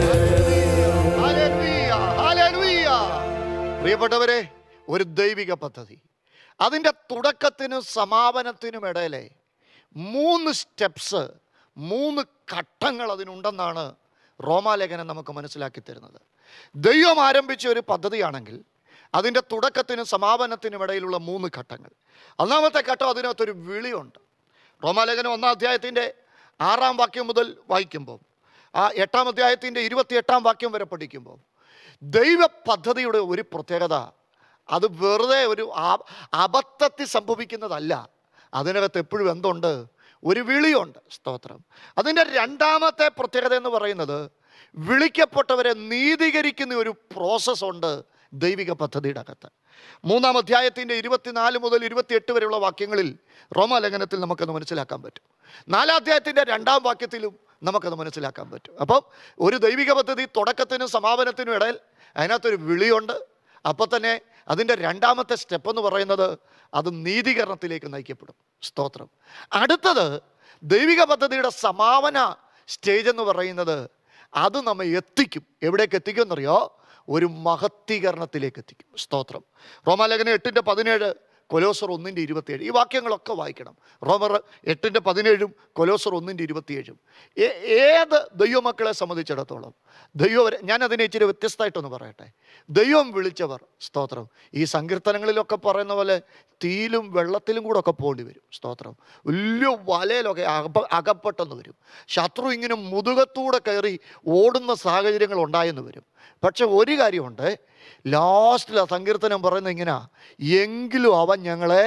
ഹല്ലേലൂയ, ഹല്ലേലൂയ. പ്രിയപ്പെട്ടവരെ ഒരു ദൈവിക പദ്ധതി അതിൻ്റെ തുടക്കത്തിനും സമാപനത്തിനും ഇടയിലെ മൂന്ന് സ്റ്റെപ്സ് മൂന്ന് ഘട്ടങ്ങൾ അതിനുണ്ടെന്നാണ് റോമാലേഖനം നമുക്ക് മനസ്സിലാക്കി തരുന്നത് ദൈവം ആരംഭിച്ച ഒരു പദ്ധതിയാണെങ്കിൽ അതിൻ്റെ തുടക്കത്തിനും സമാപനത്തിനും ഇടയിലുള്ള മൂന്ന് ഘട്ടങ്ങൾ ഒന്നാമത്തെ ഘട്ടം അതിനകത്തൊരു വിളിയുണ്ട് റോമാലേഖനം ഒന്നാം അധ്യായത്തിൻ്റെ ആറാം വാക്യം മുതൽ വായിക്കുമ്പോൾ ആ എട്ടാം അധ്യായത്തിൻ്റെ ഇരുപത്തിയെട്ടാം വാക്യം വരെ പഠിക്കുമ്പോൾ ദൈവ പദ്ധതിയുടെ ഒരു പ്രത്യേകത അത് വെറുതെ ഒരു ആ- അബദ്ധത്തിൽ സംഭവിക്കുന്നതല്ല അതിനകത്ത് എപ്പോഴും എന്തുണ്ട് ഒരു വിളിയുണ്ട് സ്തോത്രം അതിൻ്റെ രണ്ടാമത്തെ പ്രത്യേകത എന്ന് പറയുന്നത് വിളിക്കപ്പെട്ടവരെ നീതീകരിക്കുന്ന ഒരു പ്രോസസ്സ് ഉണ്ട് ദൈവിക പദ്ധതിയുടെ അകത്ത് മൂന്നാം അധ്യായത്തിൻ്റെ ഇരുപത്തിനാല് മുതൽ ഇരുപത്തിയെട്ട് വരെയുള്ള വാക്യങ്ങളിൽ റോമാലേഖനത്തിൽ നമുക്കത് മനസ്സിലാക്കാൻ പറ്റും നാലാം അധ്യായത്തിൻ്റെ രണ്ടാം വാക്യത്തിലും നമുക്കത് മനസ്സിലാക്കാൻ പറ്റും അപ്പം ഒരു ദൈവിക പദ്ധതി തുടക്കത്തിനും സമാപനത്തിനും ഇടയിൽ അതിനകത്തൊരു വിളിയുണ്ട് അപ്പോൾ തന്നെ അതിൻ്റെ രണ്ടാമത്തെ സ്റ്റെപ്പ് എന്ന് പറയുന്നത് അത് നീതീകരണത്തിലേക്ക് നയിക്കപ്പെടും സ്തോത്രം അടുത്തത് ദൈവിക പദ്ധതിയുടെ സമാപന സ്റ്റേജ് എന്ന് പറയുന്നത് അത് നമ്മെ എത്തിക്കും എവിടേക്ക് എത്തിക്കും എന്നറിയോ ഒരു മഹത്തീകരണത്തിലേക്ക് എത്തിക്കും സ്തോത്രം റോമാലേഖനം എട്ടിൻ്റെ പതിനേഴ് കൊലോസർ ഒന്നിൻ്റെ ഇരുപത്തിയേഴ് ഈ വാക്യങ്ങളൊക്കെ വായിക്കണം റോമർ എട്ടിൻ്റെ പതിനേഴും കൊലോസർ ഒന്നിൻ്റെ ഇരുപത്തിയേഴും ഏ- ഏത് ദൈവമക്കളെ സംബന്ധിച്ചിടത്തോളം ദൈവം ഞാൻ അതിനെ ഇച്ചിരി വ്യത്യസ്തമായിട്ടൊന്ന് പറയട്ടെ ദൈവം വിളിച്ചവർ സ്തോത്രം ഈ സങ്കീർത്തനങ്ങളിലൊക്കെ പറയുന്ന പോലെ തീയിലും വെള്ളത്തിലും കൂടെ ഒക്കെ പോകേണ്ടി വരും സ്തോത്രം വലിയ വലയിലൊക്കെ അകപ്പ അകപ്പെട്ടെന്ന് വരും ശത്രു ഇങ്ങനെ മുതുകത്തൂടെ കയറി ഓടുന്ന സാഹചര്യങ്ങൾ ഉണ്ടായെന്ന് വരും പക്ഷെ ഒരു കാര്യമുണ്ട് ലാസ്റ്റിൽ ആ സങ്കീർത്തനം പറയുന്നത് ഇങ്ങനെ എങ്കിലും അവൻ ഞങ്ങളെ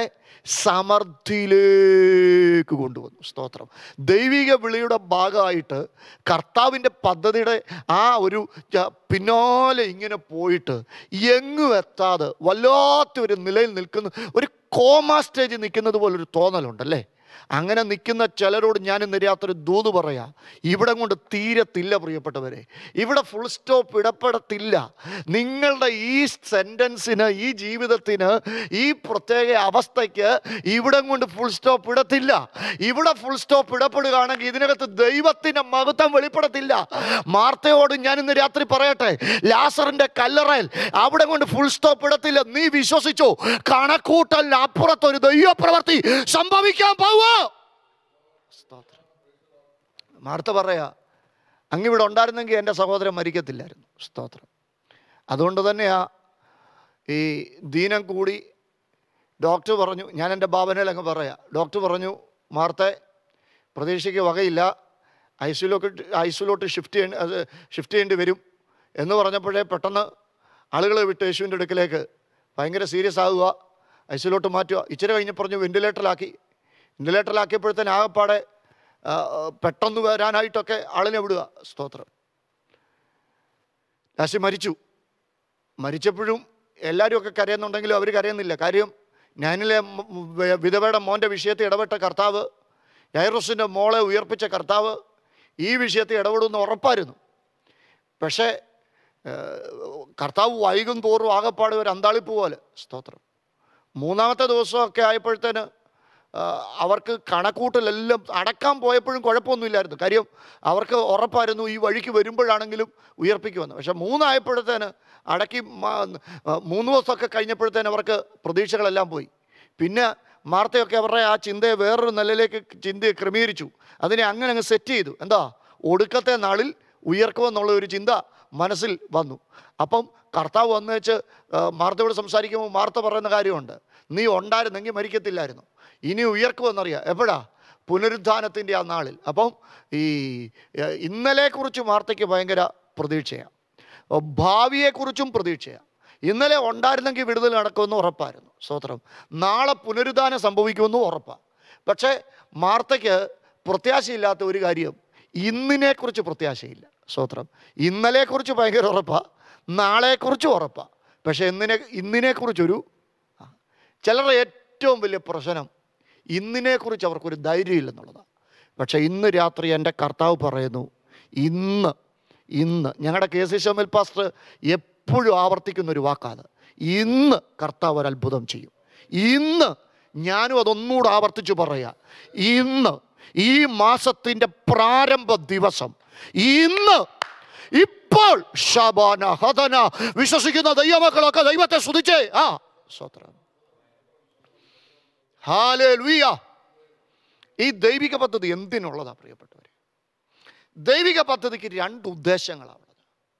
സമൃദ്ധിയിലേക്ക് കൊണ്ടുവന്നു സ്തോത്രം ദൈവിക വിളിയുടെ ഭാഗമായിട്ട് കർത്താവിൻ്റെ പദ്ധതിയുടെ ആ ഒരു ച- പിന്നാലെ ഇങ്ങനെ പോയിട്ട് എങ്ങും എത്താതെ വല്ലാത്തൊരു നിലയിൽ നിൽക്കുന്ന ഒരു കോമ സ്റ്റേജിൽ നിൽക്കുന്നത് പോലൊരു തോന്നലുണ്ടല്ലേ അങ്ങനെ നിൽക്കുന്ന ചിലരോട് ഞാൻ ഇന്ന് രാത്രി ദൂത് പറയാം ഇവിടെ കൊണ്ട് തീരത്തില്ല പ്രിയപ്പെട്ടവരെ ഇവിടെ ഫുൾ സ്റ്റോപ്പ് ഇടപെടത്തില്ല നിങ്ങളുടെ ഈ സെൻറ്റൻസിന് ഈ ജീവിതത്തിന് ഈ പ്രത്യേക അവസ്ഥയ്ക്ക് ഇവിടെ കൊണ്ട് ഫുൾ സ്റ്റോപ്പ് ഇടത്തില്ല ഇവിടെ ഫുൾ സ്റ്റോപ്പ് ഇടപെടുകയാണെങ്കിൽ ഇതിനകത്ത് ദൈവത്തിൻ്റെ മഹത്വം വെളിപ്പെടത്തില്ല മാർത്തയോട് ഞാൻ ഇന്ന് രാത്രി പറയട്ടെ ലാസറിന്റെ കല്ലറയിൽ അവിടെ കൊണ്ട് ഫുൾ സ്റ്റോപ്പ് ഇടത്തില്ല നീ വിശ്വസിച്ചോ കണക്കൂട്ടലിന് അപ്പുറത്ത് ഒരു ദൈവപ്രവർത്തി സംഭവിക്കാൻ പോവുക സ്തോത്രം മാർത്ത പറയാ അങ്ങിവിടെ ഉണ്ടായിരുന്നെങ്കിൽ എൻ്റെ സഹോദരൻ മരിക്കത്തില്ലായിരുന്നു സ്തോത്രം അതുകൊണ്ട് തന്നെയാ ഈ ദീനം കൂടി ഡോക്ടർ പറഞ്ഞു ഞാൻ എൻ്റെ ബാബനയിലങ്ങ് പറയാം ഡോക്ടർ പറഞ്ഞു മാർത്തെ പ്രതീക്ഷയ്ക്ക് വകയില്ല ഐസിലോട്ട് ഐസിലോട്ട് ഷിഫ്റ്റ് ചെയ്യേണ്ടി അത് ഷിഫ്റ്റ് ചെയ്യേണ്ടി വരും എന്ന് പറഞ്ഞപ്പോഴേ പെട്ടെന്ന് ആളുകളെ വിട്ട് യേശുവിൻ്റെ അടുക്കലേക്ക് ഭയങ്കര സീരിയസ് ആകുക ഐസിലോട്ട് മാറ്റുക ഇച്ചിരി കഴിഞ്ഞ് പറഞ്ഞു വെന്റിലേറ്ററിലാക്കി വെന്റിലേറ്ററിലാക്കിയപ്പോഴത്തേന് ആകപ്പാടെ ആ, പെട്ടെന്ന് വരാനായിട്ടൊക്കെ ആളിനെ വിടുക സ്തോത്രം ലാസ്റ്റ് മരിച്ചു മരിച്ചപ്പോഴും എല്ലാവരും ഒക്കെ കരയുന്നുണ്ടെങ്കിലും അവർ കരയുന്നില്ല കാര്യം ഞാനിലെ മ- വ- വിധവയുടെ മോൻ്റെ വിഷയത്തിൽ ഇടപെട്ട കർത്താവ് യൈറോസിൻ്റെ മോളെ ഉയർപ്പിച്ച കർത്താവ് ഈ വിഷയത്തിൽ ഇടപെടുമെന്ന് ഉറപ്പായിരുന്നു പക്ഷേ ഏഹ്, കർത്താവ് വൈകും തോറും ആകപ്പാട് ഒരു അന്താളിപ്പ് പോലെ സ്തോത്രം മൂന്നാമത്തെ ദിവസമൊക്കെ ആയപ്പോഴത്തേന് ആ, അവർക്ക് കണക്കൂട്ടലെല്ലാം അടക്കാൻ പോയപ്പോഴും കുഴപ്പമൊന്നുമില്ലായിരുന്നു കാര്യം അവർക്ക് ഉറപ്പായിരുന്നു ഈ വഴിക്ക് വരുമ്പോഴാണെങ്കിലും ഉയർപ്പിക്കുമെന്ന് പക്ഷെ മൂന്നായപ്പോഴത്തേന് അടക്കി മ- ആ, മൂന്ന് ദിവസമൊക്കെ കഴിഞ്ഞപ്പോഴത്തേന് അവർക്ക് പ്രതീക്ഷകളെല്ലാം പോയി പിന്നെ മാർത്തയൊക്കെ അവരുടെ ആ ചിന്തയെ വേറൊരു നിലയിലേക്ക് ചിന്ത ക്രമീകരിച്ചു അതിനെ അങ്ങനെ അങ്ങ് സെറ്റ് ചെയ്തു എന്താ ഒടുക്കത്തെ നാളിൽ ഉയർക്കുമെന്നുള്ള ഒരു ചിന്ത മനസ്സിൽ വന്നു അപ്പം കർത്താവ് വന്നു വെച്ച് ആ, മാർത്തയോട് സംസാരിക്കുമ്പോൾ മാർത്ത പറയുന്ന കാര്യമുണ്ട് നീ ഉണ്ടായിരുന്നെങ്കിൽ മരിക്കത്തില്ലായിരുന്നു ഇനി ഉയർക്കുമെന്നറിയാം എപ്പോഴാ പുനരുദ്ധാനത്തിൻ്റെ ആ നാളിൽ അപ്പം ഈ ഏ, ഇന്നലെക്കുറിച്ച് മാർത്തയ്ക്ക് ഭയങ്കര പ്രതീക്ഷയാണ് ഭാവിയെക്കുറിച്ചും പ്രതീക്ഷയാണ് ഇന്നലെ ഉണ്ടായിരുന്നെങ്കിൽ വിടുതൽ നടക്കുമെന്ന് ഉറപ്പായിരുന്നു സ്തോത്രം നാളെ പുനരുദ്ധാനം സംഭവിക്കുമെന്നും ഉറപ്പാണ് പക്ഷേ മാർത്തയ്ക്ക് പ്രത്യാശയില്ലാത്ത ഒരു കാര്യം ഇന്നിനെക്കുറിച്ച് പ്രത്യാശയില്ല സ്തോത്രം ഇന്നലെക്കുറിച്ച് ഭയങ്കര ഉറപ്പാണ് നാളെക്കുറിച്ച് ഉറപ്പാണ് പക്ഷേ ഇന്നിനെ ഇന്നിനെക്കുറിച്ചൊരു ആ, ചിലരുടെ ഏറ്റവും വലിയ പ്രശ്നം ഇന്നിനെക്കുറിച്ച് അവർക്കൊരു ധൈര്യമില്ലെന്നുള്ളതാണ് പക്ഷേ ഇന്ന് രാത്രി എൻ്റെ കർത്താവ് പറയുന്നു ഇന്ന് ഇന്ന് ഞങ്ങളുടെ കെ സി ഷമിൽ പാസ്റ്റർ എപ്പോഴും ആവർത്തിക്കുന്ന ഒരു വാക്കാണ് ഇന്ന് കർത്താവ് ഒരു അത്ഭുതം ചെയ്യും ഇന്ന് ഞാനും അതൊന്നുകൂടെ ആവർത്തിച്ച് പറയാം ഇന്ന് ഈ മാസത്തിൻ്റെ പ്രാരംഭ ദിവസം ഇന്ന് ഇപ്പോൾ ശബാന ഹതന വിശ്വസിക്കുന്ന ദൈവമക്കളൊക്കെ ദൈവത്തെ സ്തുതിച്ചേ ആ സ്വത്രം ഹാലേലുയ ഈ ദൈവിക പദ്ധതി എന്തിനുള്ളതാ പ്രിയപ്പെട്ടവരെ ദൈവിക പദ്ധതിക്ക് രണ്ട് ഉദ്ദേശങ്ങളാണ് ഉള്ളത്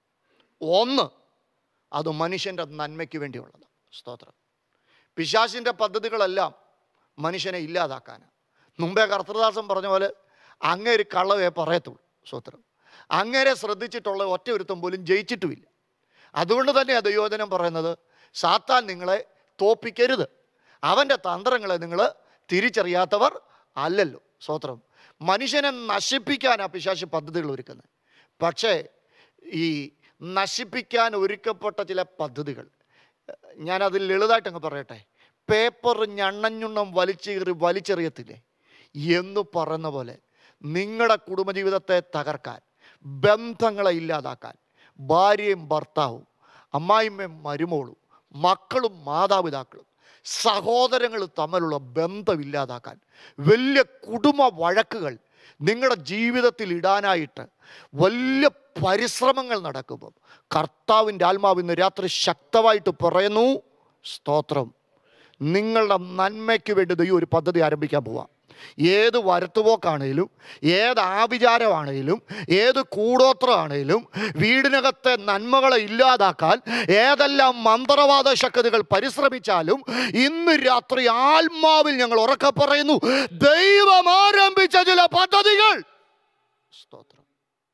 ഒന്ന് അത് മനുഷ്യൻ്റെ നന്മയ്ക്ക് വേണ്ടിയുള്ളത് സ്തോത്രം പിശാശിൻ്റെ പദ്ധതികളെല്ലാം മനുഷ്യനെ ഇല്ലാതാക്കാനാണ് മുമ്പേ കർത്തൃദാസൻ പറഞ്ഞ പോലെ അങ്ങേര് കള്ളവേ പറയത്തുള്ളൂ സ്തോത്രം അങ്ങേരെ ശ്രദ്ധിച്ചിട്ടുള്ള ഒറ്റ ഒരുത്തം പോലും ജയിച്ചിട്ടുമില്ല അതുകൊണ്ട് തന്നെയാണ് ദൈവോധനം പറയുന്നത് സാത്താൻ നിങ്ങളെ തോപ്പിക്കരുത് അവൻ്റെ തന്ത്രങ്ങളെ നിങ്ങൾ തിരിച്ചറിയാത്തവർ അല്ലല്ലോ സ്വത്രം മനുഷ്യനെ നശിപ്പിക്കാനാണ് പിശാശി പദ്ധതികൾ ഒരുക്കുന്നത് പക്ഷേ ഈ നശിപ്പിക്കാൻ ഒരുക്കപ്പെട്ട ചില പദ്ധതികൾ ഞാനതിൽ ലളിതമായിട്ട് അങ്ങ് പറയട്ടെ പേപ്പർ ഞണ്ണഞ്ഞുണ്ണം വലിച്ചേറി വലിച്ചെറിയത്തില്ലേ എന്ന് പറയുന്ന പോലെ നിങ്ങളുടെ കുടുംബജീവിതത്തെ തകർക്കാൻ ബന്ധങ്ങളെ ഇല്ലാതാക്കാൻ ഭാര്യയും ഭർത്താവും അമ്മായിമ്മയും മരുമോളും മക്കളും മാതാപിതാക്കളും സഹോദരങ്ങൾ തമ്മിലുള്ള ബന്ധമില്ലാതാക്കാൻ വലിയ കുടുംബ വഴക്കുകൾ നിങ്ങളുടെ ജീവിതത്തിൽ ഇടാനായിട്ട് വലിയ പരിശ്രമങ്ങൾ നടക്കുമ്പോൾ കർത്താവിൻ്റെ ആത്മാവ് ഇന്ന് രാത്രി ശക്തമായിട്ട് പറയുന്നു സ്തോത്രം നിങ്ങളുടെ നന്മയ്ക്ക് വേണ്ടി ദൈവം ഒരു പദ്ധതി ആരംഭിക്കാൻ പോവാം ഏത് വരത്തുപോക്കാണേലും ഏത് ആഭിചാരമാണേലും ഏത് കൂടോത്രമാണേലും വീടിനകത്തെ നന്മകളെ ഇല്ലാതാക്കാൻ ഏതെല്ലാം മന്ത്രവാദ ശക്തികൾ പരിശ്രമിച്ചാലും ഇന്ന് രാത്രി ആത്മാവിൽ ഞങ്ങൾ ഉറക്കെ പറയുന്നു ദൈവം ആരംഭിച്ച ചില പദ്ധതികൾ സ്തോത്രം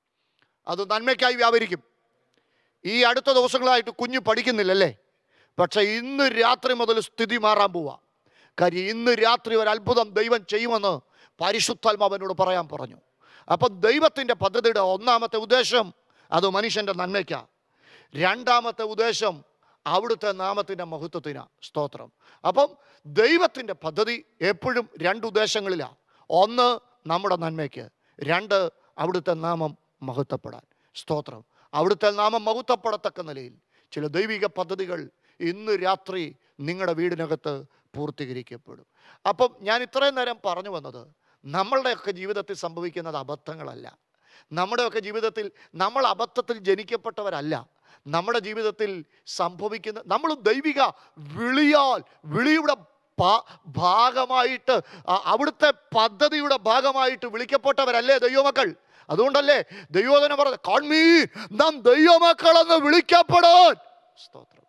അത് നന്മയ്ക്കായി വ്യാപരിക്കും ഈ അടുത്ത ദിവസങ്ങളായിട്ട് കുഞ്ഞ് പഠിക്കുന്നില്ലല്ലേ പക്ഷെ ഇന്ന് രാത്രി മുതൽ സ്ഥിതി മാറാൻ പോവാ കാര്യം ഇന്ന് രാത്രി ഒരു അത്ഭുതം ദൈവം ചെയ്യുമെന്ന് പരിശുദ്ധാത്മാവനോട് പറയാൻ പറഞ്ഞു അപ്പം ദൈവത്തിൻ്റെ പദ്ധതിയുടെ ഒന്നാമത്തെ ഉദ്ദേശം അത് മനുഷ്യൻ്റെ നന്മയ്ക്കാണ് രണ്ടാമത്തെ ഉദ്ദേശം അവിടുത്തെ നാമത്തിൻ്റെ മഹത്വത്തിനാ സ്തോത്രം അപ്പം ദൈവത്തിൻ്റെ പദ്ധതി എപ്പോഴും രണ്ട് ഉദ്ദേശങ്ങളിലാണ് ഒന്ന് നമ്മുടെ നന്മയ്ക്ക് രണ്ട് അവിടുത്തെ നാമം മഹത്വപ്പെടാൻ സ്തോത്രം അവിടുത്തെ നാമം മഹത്വപ്പെടത്തക്ക നിലയിൽ ചില ദൈവിക പദ്ധതികൾ ഇന്ന് രാത്രി നിങ്ങളുടെ വീടിനകത്ത് പൂർത്തീകരിക്കപ്പെടും അപ്പം ഞാൻ ഇത്രയും നേരം പറഞ്ഞു വന്നത് നമ്മളുടെയൊക്കെ ജീവിതത്തിൽ സംഭവിക്കുന്നത് അബദ്ധങ്ങളല്ല നമ്മുടെയൊക്കെ ജീവിതത്തിൽ നമ്മൾ അബദ്ധത്തിൽ ജനിക്കപ്പെട്ടവരല്ല നമ്മുടെ ജീവിതത്തിൽ സംഭവിക്കുന്ന നമ്മൾ ദൈവിക വിളിയാൽ വിളിയുടെ ഭാ- ഭാഗമായിട്ട് അ- അവിടുത്തെ പദ്ധതിയുടെ ഭാഗമായിട്ട് വിളിക്കപ്പെട്ടവരല്ലേ ദൈവമക്കൾ അതുകൊണ്ടല്ലേ ദൈവോധന പറഞ്ഞത് കാൺമീ നാം ദൈവമക്കളെന്ന് വിളിക്കപ്പെടാൻ സ്തോത്രം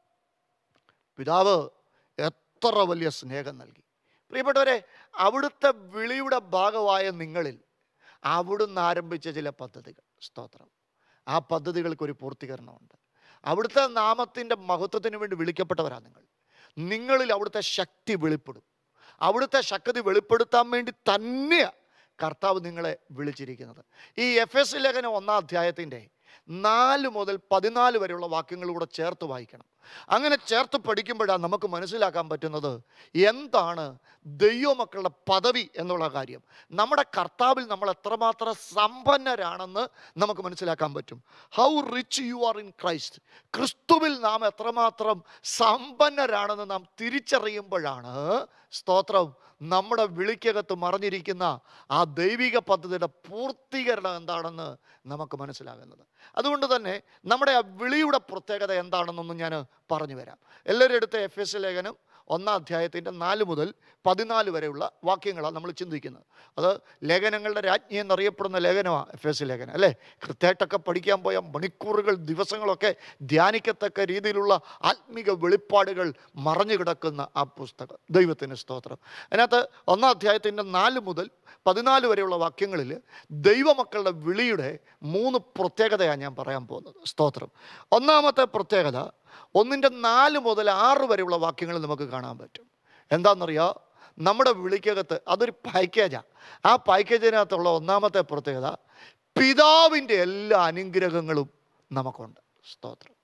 പിതാവ് എത്ര വലിയ സ്നേഹം നൽകി പ്രിയപ്പെട്ടവരെ അവിടുത്തെ വിളിയുടെ ഭാഗമായ നിങ്ങളിൽ അവിടുന്ന് ആരംഭിച്ച ചില പദ്ധതികൾ സ്തോത്രം ആ പദ്ധതികൾക്ക് ഒരു പൂർത്തീകരണമുണ്ട് അവിടുത്തെ നാമത്തിൻ്റെ മഹത്വത്തിന് വേണ്ടി വിളിക്കപ്പെട്ടവരാണ് നിങ്ങൾ നിങ്ങളിൽ അവിടുത്തെ ശക്തി വെളിപ്പെടും അവിടുത്തെ ശക്തി വെളിപ്പെടുത്താൻ വേണ്ടി തന്നെയാണ് കർത്താവ് നിങ്ങളെ വിളിച്ചിരിക്കുന്നത് ഈ എഫ് എസ് ലേഖനം ഒന്നാം അധ്യായത്തിൻ്റെ നാല് മുതൽ പതിനാല് വരെയുള്ള വാക്യങ്ങൾ കൂടെ ചേർത്ത് വായിക്കണം അങ്ങനെ ചേർത്ത് പഠിക്കുമ്പോഴാണ് നമുക്ക് മനസ്സിലാക്കാൻ പറ്റുന്നത് എന്താണ് ദൈവമക്കളുടെ പദവി എന്നുള്ള കാര്യം നമ്മുടെ കർത്താവിൽ നമ്മൾ എത്രമാത്രം സമ്പന്നരാണെന്ന് നമുക്ക് മനസ്സിലാക്കാൻ പറ്റും how rich you are in Christ ക്രിസ്തുവിൽ നാം എത്രമാത്രം സമ്പന്നരാണെന്ന് നാം തിരിച്ചറിയുമ്പോഴാണ് സ്തോത്രം നമ്മുടെ വിളിക്കകത്ത് മറിഞ്ഞിരിക്കുന്ന ആ ദൈവിക പദ്ധതിയുടെ പൂർത്തീകരണം എന്താണെന്ന് നമുക്ക് മനസ്സിലാകുന്നത് അതുകൊണ്ട് തന്നെ നമ്മുടെ ആ വിളിയുടെ പ്രത്യേകത എന്താണെന്നൊന്നും ഞാൻ പറഞ്ഞു വരാം എല്ലാവരും എടുത്ത എഫ് എസ് ലേഖനം ഒന്നാം അധ്യായത്തിൻ്റെ നാല് മുതൽ പതിനാല് വരെയുള്ള വാക്യങ്ങളാണ് നമ്മൾ ചിന്തിക്കുന്നത് അത് ലേഖനങ്ങളുടെ രാജ്ഞി എന്നറിയപ്പെടുന്ന ലേഖനമാണ് എഫ് എസ് ലേഖനം അല്ലേ കൃത്യമായിട്ടൊക്കെ പഠിക്കാൻ പോയ മണിക്കൂറുകൾ ദിവസങ്ങളൊക്കെ ധ്യാനിക്കത്തക്ക രീതിയിലുള്ള ആത്മീക വെളിപ്പാടുകൾ മറഞ്ഞു കിടക്കുന്ന ആ പുസ്തകം ദൈവത്തിന് സ്തോത്രം അതിനകത്ത് ഒന്നാം അധ്യായത്തിൻ്റെ നാല് മുതൽ പതിനാല് വരെയുള്ള വാക്യങ്ങളിൽ ദൈവമക്കളുടെ വിളിയുടെ മൂന്ന് പ്രത്യേകതയാണ് ഞാൻ പറയാൻ പോകുന്നത് സ്തോത്രം ഒന്നാമത്തെ പ്രത്യേകത ഒന്നിൻ്റെ നാല് മുതൽ ആറ് വരെയുള്ള വാക്യങ്ങൾ നമുക്ക് കാണാൻ പറ്റും എന്താണെന്നറിയോ നമ്മുടെ വിളിക്കകത്ത് അതൊരു പാക്കേജാണ് ആ പാക്കേജിനകത്തുള്ള ഒന്നാമത്തെ പ്രത്യേകത പിതാവിൻ്റെ എല്ലാ അനുഗ്രഹങ്ങളും നമുക്കുണ്ട് സ്തോത്രം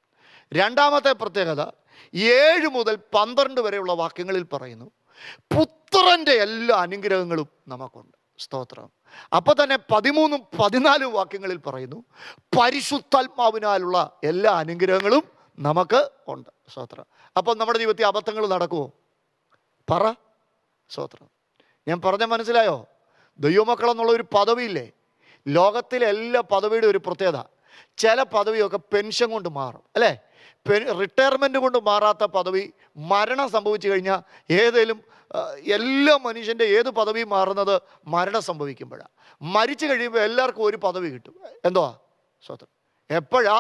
രണ്ടാമത്തെ പ്രത്യേകത ഏഴ് മുതൽ പന്ത്രണ്ട് വരെയുള്ള വാക്യങ്ങളിൽ പറയുന്നു പുത്രൻ്റെ എല്ലാ അനുഗ്രഹങ്ങളും നമുക്കുണ്ട് സ്തോത്രം അപ്പോൾ തന്നെ പതിമൂന്നും പതിനാലും വാക്യങ്ങളിൽ പറയുന്നു പരിശുദ്ധാത്മാവിനാലുള്ള എല്ലാ അനുഗ്രഹങ്ങളും നമുക്ക് ഉണ്ട് സ്തോത്രം അപ്പോൾ നമ്മുടെ ജീവിതത്തിൽ അബദ്ധങ്ങൾ നടക്കുമോ പറ സ്തോത്രം ഞാൻ പറഞ്ഞ മനസ്സിലായോ ദൈവമക്കളെന്നുള്ള ഒരു പദവിയില്ലേ ലോകത്തിലെ എല്ലാ പദവിയുടെ ഒരു പ്രത്യേകത ചില പദവിയൊക്കെ പെൻഷൻ കൊണ്ട് മാറും അല്ലേ റിട്ടയർമെൻ്റ് കൊണ്ട് മാറാത്ത പദവി മരണം സംഭവിച്ചു കഴിഞ്ഞാൽ ഏതേലും ആ, എല്ലാ മനുഷ്യൻ്റെ ഏത് പദവിയും മാറുന്നത് മരണം സംഭവിക്കുമ്പോഴാണ് മരിച്ചു കഴിയുമ്പോൾ എല്ലാവർക്കും ഒരു പദവി കിട്ടും എന്തുവാ സ്വത്രം എപ്പോഴാ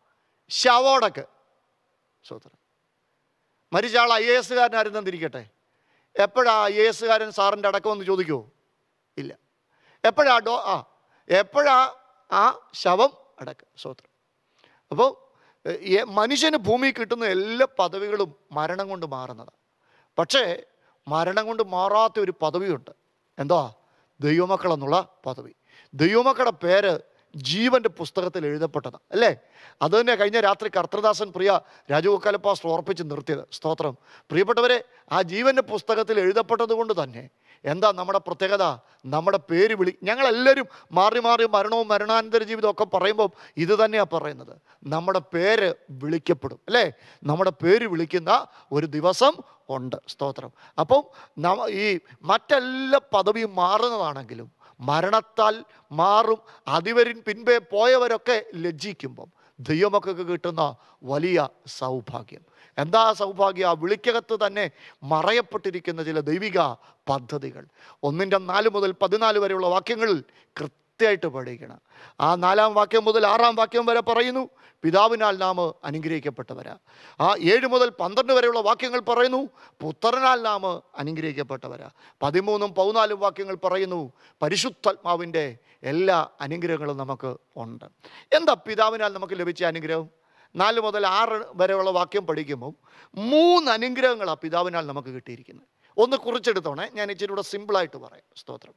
ശവോടക്ക് സ്വത്രം മരിച്ച ആൾ ഐ എ എസ്സുകാരനായിരുന്നെന്നിരിക്കട്ടെ എപ്പോഴാ ഐ എ എസ്സുകാരൻ സാറിൻ്റെ അടക്കമെന്ന് ചോദിക്കുമോ ഇല്ല എപ്പോഴാ ഡോ ആ എപ്പോഴാ ആ ശവം അടക്ക സ്വത്രം അപ്പോൾ മനുഷ്യന് ഭൂമിയിൽ കിട്ടുന്ന എല്ലാ പദവികളും മരണം കൊണ്ട് മാറുന്നതാണ് പക്ഷേ മരണം കൊണ്ട് മാറാത്ത ഒരു പദവിയുണ്ട് എന്താ ദൈവമക്കൾ എന്നുള്ള പദവി ദൈവമക്കളുടെ പേര് ജീവന്റെ പുസ്തകത്തിൽ എഴുതപ്പെട്ടതാണ് അല്ലേ അത് തന്നെ കഴിഞ്ഞ രാത്രി കർത്തൃദാസൻ പ്രിയ രാജഗോക്കാലപ്പാസ് ഓർപ്പിച്ച് നിർത്തിയത് സ്തോത്രം പ്രിയപ്പെട്ടവരെ ആ ജീവന്റെ പുസ്തകത്തിൽ എഴുതപ്പെട്ടത് കൊണ്ട് തന്നെ എന്താ നമ്മുടെ പ്രത്യേകത നമ്മുടെ പേര് വിളി ഞങ്ങളെല്ലാവരും മാറി മാറി മരണവും മരണാനന്തര ജീവിതവും ഒക്കെ പറയുമ്പോൾ ഇത് തന്നെയാണ് പറയുന്നത് നമ്മുടെ പേര് വിളിക്കപ്പെടും അല്ലേ നമ്മുടെ പേര് വിളിക്കുന്ന ഒരു ദിവസം ഉണ്ട് സ്തോത്രം അപ്പം നമ ഈ മറ്റെല്ലാ പദവിയും മാറുന്നതാണെങ്കിലും മരണത്താൽ മാറും അതിവരിൻ പിൻപേ പോയവരൊക്കെ ലജ്ജിക്കുമ്പം ദൈവമക്കൾക്ക് കിട്ടുന്ന വലിയ സൗഭാഗ്യം എന്താ സൗഭാഗ്യ ആ വിളിക്കകത്ത് തന്നെ മറയപ്പെട്ടിരിക്കുന്ന ചില ദൈവിക പദ്ധതികൾ ഒന്നിൻ്റെ നാല് മുതൽ പതിനാല് വരെയുള്ള വാക്യങ്ങളിൽ കൃത്യമായിട്ട് പഠിക്കണം ആ നാലാം വാക്യം മുതൽ ആറാം വാക്യം വരെ പറയുന്നു പിതാവിനാൽ നാം അനുഗ്രഹിക്കപ്പെട്ടവരാ ആ ഏഴ് മുതൽ പന്ത്രണ്ട് വരെയുള്ള വാക്യങ്ങൾ പറയുന്നു പുത്രനാൽ നാം അനുഗ്രഹിക്കപ്പെട്ടവരാ പതിമൂന്നും പതിനാലും വാക്യങ്ങൾ പറയുന്നു പരിശുദ്ധാത്മാവിൻ്റെ എല്ലാ അനുഗ്രഹങ്ങളും നമുക്ക് ഉണ്ട് എന്താ പിതാവിനാൽ നമുക്ക് ലഭിച്ച അനുഗ്രഹം നാല് മുതൽ ആറ് വരെയുള്ള വാക്യം പഠിക്കുമ്പോൾ മൂന്ന് അനുഗ്രഹങ്ങളാണ് പിതാവിനാൽ നമുക്ക് കിട്ടിയിരിക്കുന്നത് ഒന്ന് കുറിച്ചെടുത്തോണേ ഞാൻ ഇച്ചിരി കൂടെ സിമ്പിളായിട്ട് പറയാം സ്തോത്രം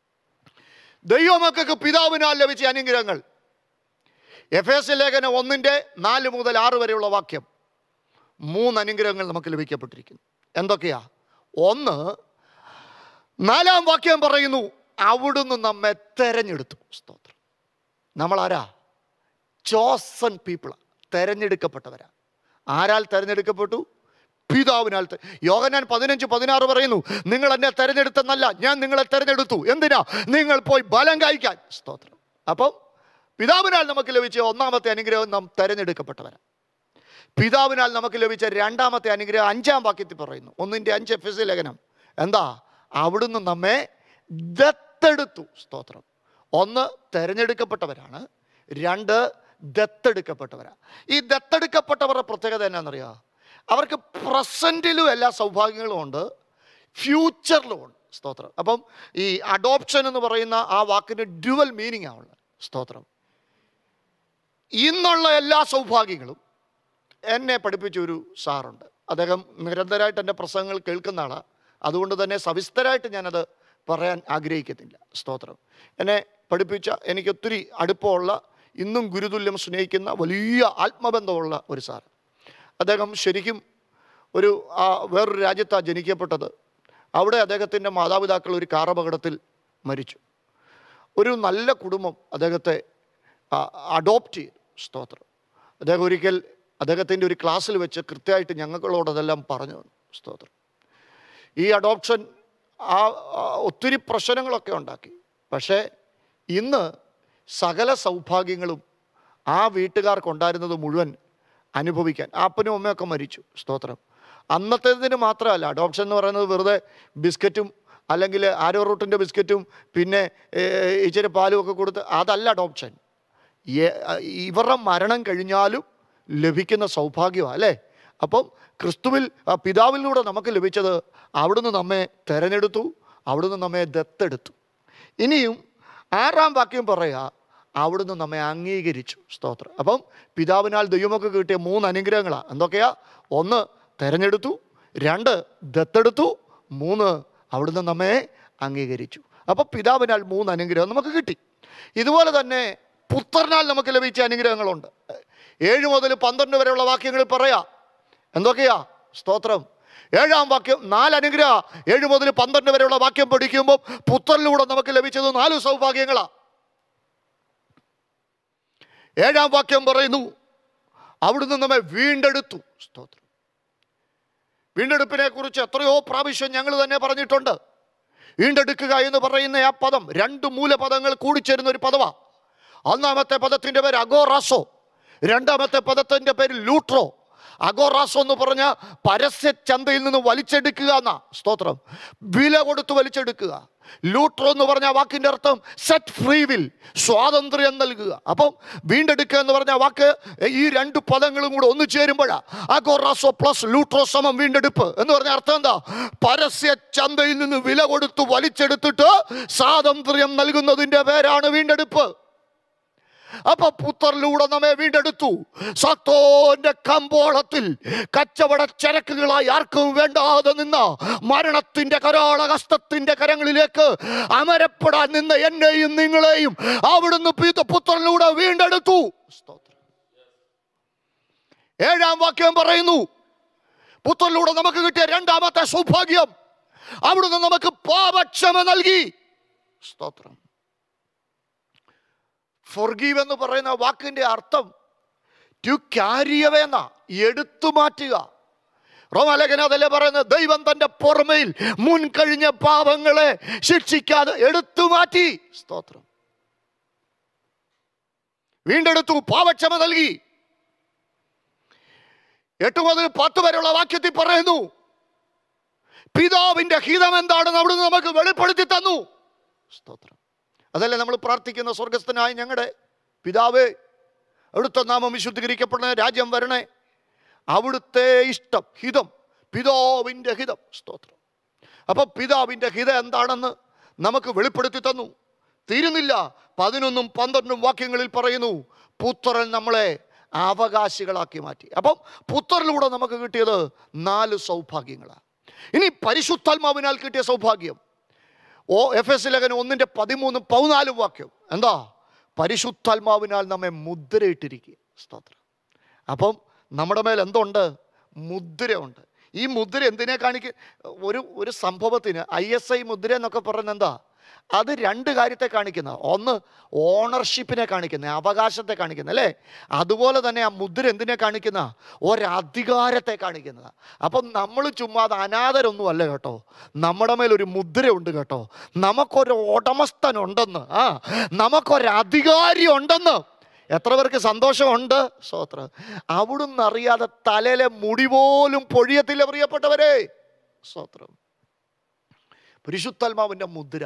ദൈവമക്കൾക്ക് പിതാവിനാൽ ലഭിച്ച അനുഗ്രഹങ്ങൾ എഫ് എസ് ലേഖനം ഒന്നിൻ്റെ നാല് മുതൽ ആറ് വരെയുള്ള വാക്യം മൂന്ന് അനുഗ്രഹങ്ങൾ നമുക്ക് ലഭിക്കപ്പെട്ടിരിക്കുന്നു എന്തൊക്കെയാ ഒന്ന് നാലാം വാക്യം പറയുന്നു അവിടുന്ന് നമ്മെ തെരഞ്ഞെടുത്തു സ്തോത്രം നമ്മളാരാ ചോസൺ പീപ്പിൾ തെരഞ്ഞെടുക്കപ്പെട്ടവരാ ആരാൽ തെരഞ്ഞെടുക്കപ്പെട്ടു പിതാവിനാൽ തെ- യോഹന്നാൻ പതിനഞ്ച് പതിനാറ് പറയുന്നു നിങ്ങൾ എന്നെ തെരഞ്ഞെടുത്തെന്നല്ല ഞാൻ നിങ്ങളെ തെരഞ്ഞെടുത്തു എന്തിനാ നിങ്ങൾ പോയി ബലം കായ്ക്കാൻ സ്തോത്രം അപ്പം പിതാവിനാൽ നമുക്ക് ലഭിച്ച ഒന്നാമത്തെ അനുഗ്രഹം നാം തെരഞ്ഞെടുക്കപ്പെട്ടവരാ പിതാവിനാൽ നമുക്ക് ലഭിച്ച രണ്ടാമത്തെ അനുഗ്രഹം അഞ്ചാം വാക്യത്തിൽ പറയുന്നു ഒന്നിൻ്റെ അഞ്ച് എഫ് എസ് ലേഖനം എന്താ അവിടുന്ന് നമ്മെ ദത്തെടുത്തു സ്തോത്രം ഒന്ന് തെരഞ്ഞെടുക്കപ്പെട്ടവരാണ് രണ്ട് ദത്തെടുക്കപ്പെട്ടവരാ ഈ ദത്തെടുക്കപ്പെട്ടവരുടെ പ്രത്യേകത എന്നാണെന്നറിയോ അവർക്ക് പ്രസൻറ്റിലും എല്ലാ സൗഭാഗ്യങ്ങളും ഉണ്ട് ഫ്യൂച്ചറിലും ഉണ്ട് സ്തോത്രം അപ്പം ഈ അഡോപ്ഷൻ എന്ന് പറയുന്ന ആ വാക്കിന് ഡ്യുവൽ മീനിങ് ആവുള്ളത് സ്തോത്രം ഇന്നുള്ള എല്ലാ സൗഭാഗ്യങ്ങളും എന്നെ പഠിപ്പിച്ച ഒരു സാറുണ്ട് അദ്ദേഹം നിരന്തരമായിട്ട് എൻ്റെ പ്രസംഗങ്ങൾ കേൾക്കുന്ന ആളാണ് അതുകൊണ്ട് തന്നെ സവിസ്തരായിട്ട് ഞാനത് പറയാൻ ആഗ്രഹിക്കുന്നില്ല സ്തോത്രം എന്നെ പഠിപ്പിച്ച എനിക്ക് ഒത്തിരി അടുപ്പമുള്ള ഇന്നും ഗുരുതുല്യം സ്നേഹിക്കുന്ന വലിയ ആത്മബന്ധമുള്ള ഒരു സാർ അദ്ദേഹം ശരിക്കും ഒരു ആ, വേറൊരു രാജ്യത്താണ് ജനിക്കപ്പെട്ടത് അവിടെ അദ്ദേഹത്തിൻ്റെ മാതാപിതാക്കൾ ഒരു കാർ അപകടത്തിൽ മരിച്ചു ഒരു നല്ല കുടുംബം അദ്ദേഹത്തെ അഡോപ്റ്റ് ചെയ്തു സ്തോത്രം അദ്ദേഹം ഒരിക്കൽ അദ്ദേഹത്തിൻ്റെ ഒരു ക്ലാസ്സിൽ വെച്ച് കൃത്യമായിട്ട് ഞങ്ങളോട് അതെല്ലാം പറഞ്ഞു തന്നു സ്തോത്രം ഈ അഡോപ്ഷൻ ആ ആ ഒത്തിരി പ്രശ്നങ്ങളൊക്കെ ഉണ്ടാക്കി പക്ഷേ ഇന്ന് സകല സൗഭാഗ്യങ്ങളും ആ വീട്ടുകാർക്കുണ്ടായിരുന്നത് മുഴുവൻ അനുഭവിക്കാൻ ആ അപ്പനും അമ്മയൊക്കെ മരിച്ചു സ്തോത്രം അന്നത്തേതിന് മാത്രമല്ല അഡോപ്ഷൻ എന്ന് പറയുന്നത് വെറുതെ ബിസ്ക്കറ്റും അല്ലെങ്കിൽ ആരോ റൂട്ടിൻ്റെ ബിസ്ക്കറ്റും പിന്നെ ഏ, ഇച്ചിരി പാലും ഒക്കെ കൊടുത്ത് അതല്ല അഡോപ്ഷൻ ഏ- ഇവരുടെ മരണം കഴിഞ്ഞാലും ലഭിക്കുന്ന സൗഭാഗ്യമാണ് അല്ലേ അപ്പം ക്രിസ്തുവിൽ ആ പിതാവിലൂടെ നമുക്ക് ലഭിച്ചത് അവിടുന്ന് നമ്മെ തെരഞ്ഞെടുത്തു അവിടുന്ന് നമ്മെ ദത്തെടുത്തു ഇനിയും ആറാം വാക്യം പറയുക അവിടുന്ന് നമ്മെ അംഗീകരിച്ചു സ്തോത്രം അപ്പം പിതാവിനാൽ ദൈവമൊക്കെ കിട്ടിയ മൂന്ന് അനുഗ്രഹങ്ങളാണ് എന്തൊക്കെയാ ഒന്ന് തെരഞ്ഞെടുത്തു രണ്ട് ദത്തെടുത്തു മൂന്ന് അവിടുന്ന് നമ്മെ അംഗീകരിച്ചു അപ്പോൾ പിതാവിനാൽ മൂന്ന് അനുഗ്രഹം നമുക്ക് കിട്ടി ഇതുപോലെ തന്നെ പുത്രനാൽ നമുക്ക് ലഭിച്ച അനുഗ്രഹങ്ങളുണ്ട് ഏഴ് മുതൽ പന്ത്രണ്ട് വരെയുള്ള വാക്യങ്ങളിൽ പറയാ എന്തൊക്കെയാ സ്തോത്രം ഏഴാം വാക്യം നാല് അനുഗ്രഹ ഏഴ് മുതൽ പന്ത്രണ്ട് വരെയുള്ള വാക്യം പഠിക്കുമ്പോൾ പുത്രനിലൂടെ നമുക്ക് ലഭിച്ചത് നാല് സൗഭാഗ്യങ്ങളാ ഏഴാം വാക്യം പറയുന്നു അവിടുന്ന് നമ്മെ വീണ്ടെടുത്തു സ്തോത്രം വീണ്ടെടുപ്പിനെ കുറിച്ച് എത്രയോ പ്രാവശ്യം ഞങ്ങൾ തന്നെ പറഞ്ഞിട്ടുണ്ട് വീണ്ടെടുക്കുക എന്ന് പറയുന്ന ആ പദം രണ്ട് മൂലപദങ്ങൾ കൂടിച്ചേരുന്ന ഒരു പദമാ ഒന്നാമത്തെ പദത്തിന്റെ പേര് അഗോറാസോ രണ്ടാമത്തെ പദത്തിന്റെ പേര് ലൂട്രോ അഗോറാസോ എന്ന് പറഞ്ഞ പരസ്യ ചന്തയിൽ നിന്ന് വലിച്ചെടുക്കുക എന്നാ സ്തോത്രം വില കൊടുത്ത് വലിച്ചെടുക്കുക ലൂട്രോ എന്ന് പറഞ്ഞ ആ വാക്കിന്റെ അർത്ഥം സെറ്റ് ഫ്രീ വിൽ സ്വാതന്ത്ര്യം നൽകുക അപ്പം വീണ്ടെടുക്കുക എന്ന് പറഞ്ഞ വാക്ക് ഈ രണ്ട് പദങ്ങളും കൂടെ ഒന്ന് ചേരുമ്പോഴാ അഗോറാസോ പ്ലസ് ലൂട്രോ സമം വീണ്ടെടുപ്പ് എന്ന് പറഞ്ഞ അർത്ഥം എന്താ പരസ്യ ചന്തയിൽ നിന്ന് വില കൊടുത്ത് വലിച്ചെടുത്തിട്ട് സ്വാതന്ത്ര്യം നൽകുന്നതിന്റെ പേരാണ് വീണ്ടെടുപ്പ് അപ്പൊ പുത്രനിലൂടെ നമ്മെ വീണ്ടെടുത്തു സത്തോന്റെ കമ്പോളത്തിൽ കച്ചവട ചരക്കുകളായി ആർക്കും വേണ്ടാതെ നിന്ന മരണത്തിന്റെ കരാളഹസ്തത്തിന്റെ കരങ്ങളിലേക്ക് അമരപ്പെടാൻ നിന്ന എന്നെയും നിങ്ങളെയും അവിടുന്ന് പീത പുത്രനിലൂടെ വീണ്ടെടുത്തു സ്തോത്രം ഏഴാം വാക്യം പറയുന്നു പുത്രനിലൂടെ നമുക്ക് കിട്ടിയ രണ്ടാമത്തെ സൗഭാഗ്യം അവിടുന്ന് നമുക്ക് പാപക്ഷമ നൽകി സ്തോത്രം ഫൊർഗീവ് എന്ന് പറയുന്ന വാക്കിന്റെ അർത്ഥം ടു ക്യാരിയവേ എന്ന എടുത്തു മാറ്റുക റോമാലേഖന അതല്ലേ പറയുന്നത് ദൈവം തന്റെ പുറമയിൽ മുൻ കഴിഞ്ഞ പാപങ്ങളെ ശിക്ഷിക്കാതെ എടുത്തു മാറ്റി സ്തോത്രം വീണ്ടെടുത്തു പാപക്ഷമ നൽകി എട്ട് മുതൽ പത്ത് വരെയുള്ള വാക്യത്തിൽ പറയുന്നു പിതാവിന്റെ ഹിതം എന്താണെന്ന് അവിടുന്ന് നമുക്ക് വെളിപ്പെടുത്തി തന്നു സ്തോത്രം അതല്ലേ നമ്മൾ പ്രാർത്ഥിക്കുന്ന സ്വർഗസ്ഥനായ ഞങ്ങളുടെ പിതാവേ അവിടുത്തെ നാമം വിശുദ്ധീകരിക്കപ്പെടുന്ന രാജ്യം വരണേ അവിടുത്തെ ഇഷ്ടം ഹിതം പിതാവിൻ്റെ ഹിതം സ്തോത്രം അപ്പൊ പിതാവിൻ്റെ ഹിതം എന്താണെന്ന് നമുക്ക് വെളിപ്പെടുത്തി തന്നു തീരുന്നില്ല പതിനൊന്നും പന്ത്രണ്ടും വാക്യങ്ങളിൽ പറയുന്നു പുത്രൻ നമ്മളെ അവകാശികളാക്കി മാറ്റി അപ്പം പുത്രനിലൂടെ നമുക്ക് കിട്ടിയത് നാല് സൗഭാഗ്യങ്ങളാണ് ഇനി പരിശുദ്ധാത്മാവിനാൽ കിട്ടിയ സൗഭാഗ്യം ഓ എഫ് എസ് ലേഖനം ഒന്നിൻ്റെ പതിമൂന്നും പതിനാലും വാക്യം എന്താ പരിശുദ്ധാത്മാവിനാൽ നമ്മെ മുദ്രയിട്ടിരിക്കുക സ്തോത്രം അപ്പം നമ്മുടെ മേൽ എന്തുണ്ട് മുദ്രയുണ്ട് ഈ മുദ്ര എന്തിനെ കാണിക്ക ഒരു ഒരു സംഭവത്തിന് ഐ എസ് ഐ മുദ്ര എന്നൊക്കെ പറയുന്നത് എന്താ അത് രണ്ട് കാര്യത്തെ കാണിക്കുന്ന ഒന്ന് ഓണർഷിപ്പിനെ കാണിക്കുന്ന അവകാശത്തെ കാണിക്കുന്ന അല്ലേ അതുപോലെ തന്നെ ആ മുദ്ര എന്തിനെ കാണിക്കുന്ന ഒരധികാരത്തെ കാണിക്കുന്നത് അപ്പം നമ്മൾ ചുമ്മാതെ അനാഥരൊന്നും അല്ല കേട്ടോ നമ്മുടെ മേലൊരു മുദ്രയുണ്ട് കേട്ടോ നമുക്കൊരു ഉടമസ്ഥനുണ്ടെന്ന് ആ നമുക്കൊരു അധികാരി ഉണ്ടെന്ന് എത്ര പേർക്ക് സന്തോഷമുണ്ട് സ്തോത്രം അവിടുന്ന് അറിയാതെ തലയിലെ മുടി പോലും പൊഴിയത്തില്ല പ്രിയപ്പെട്ടവരെ സ്തോത്രം പരിശുദ്ധാത്മാവിൻ്റെ മുദ്ര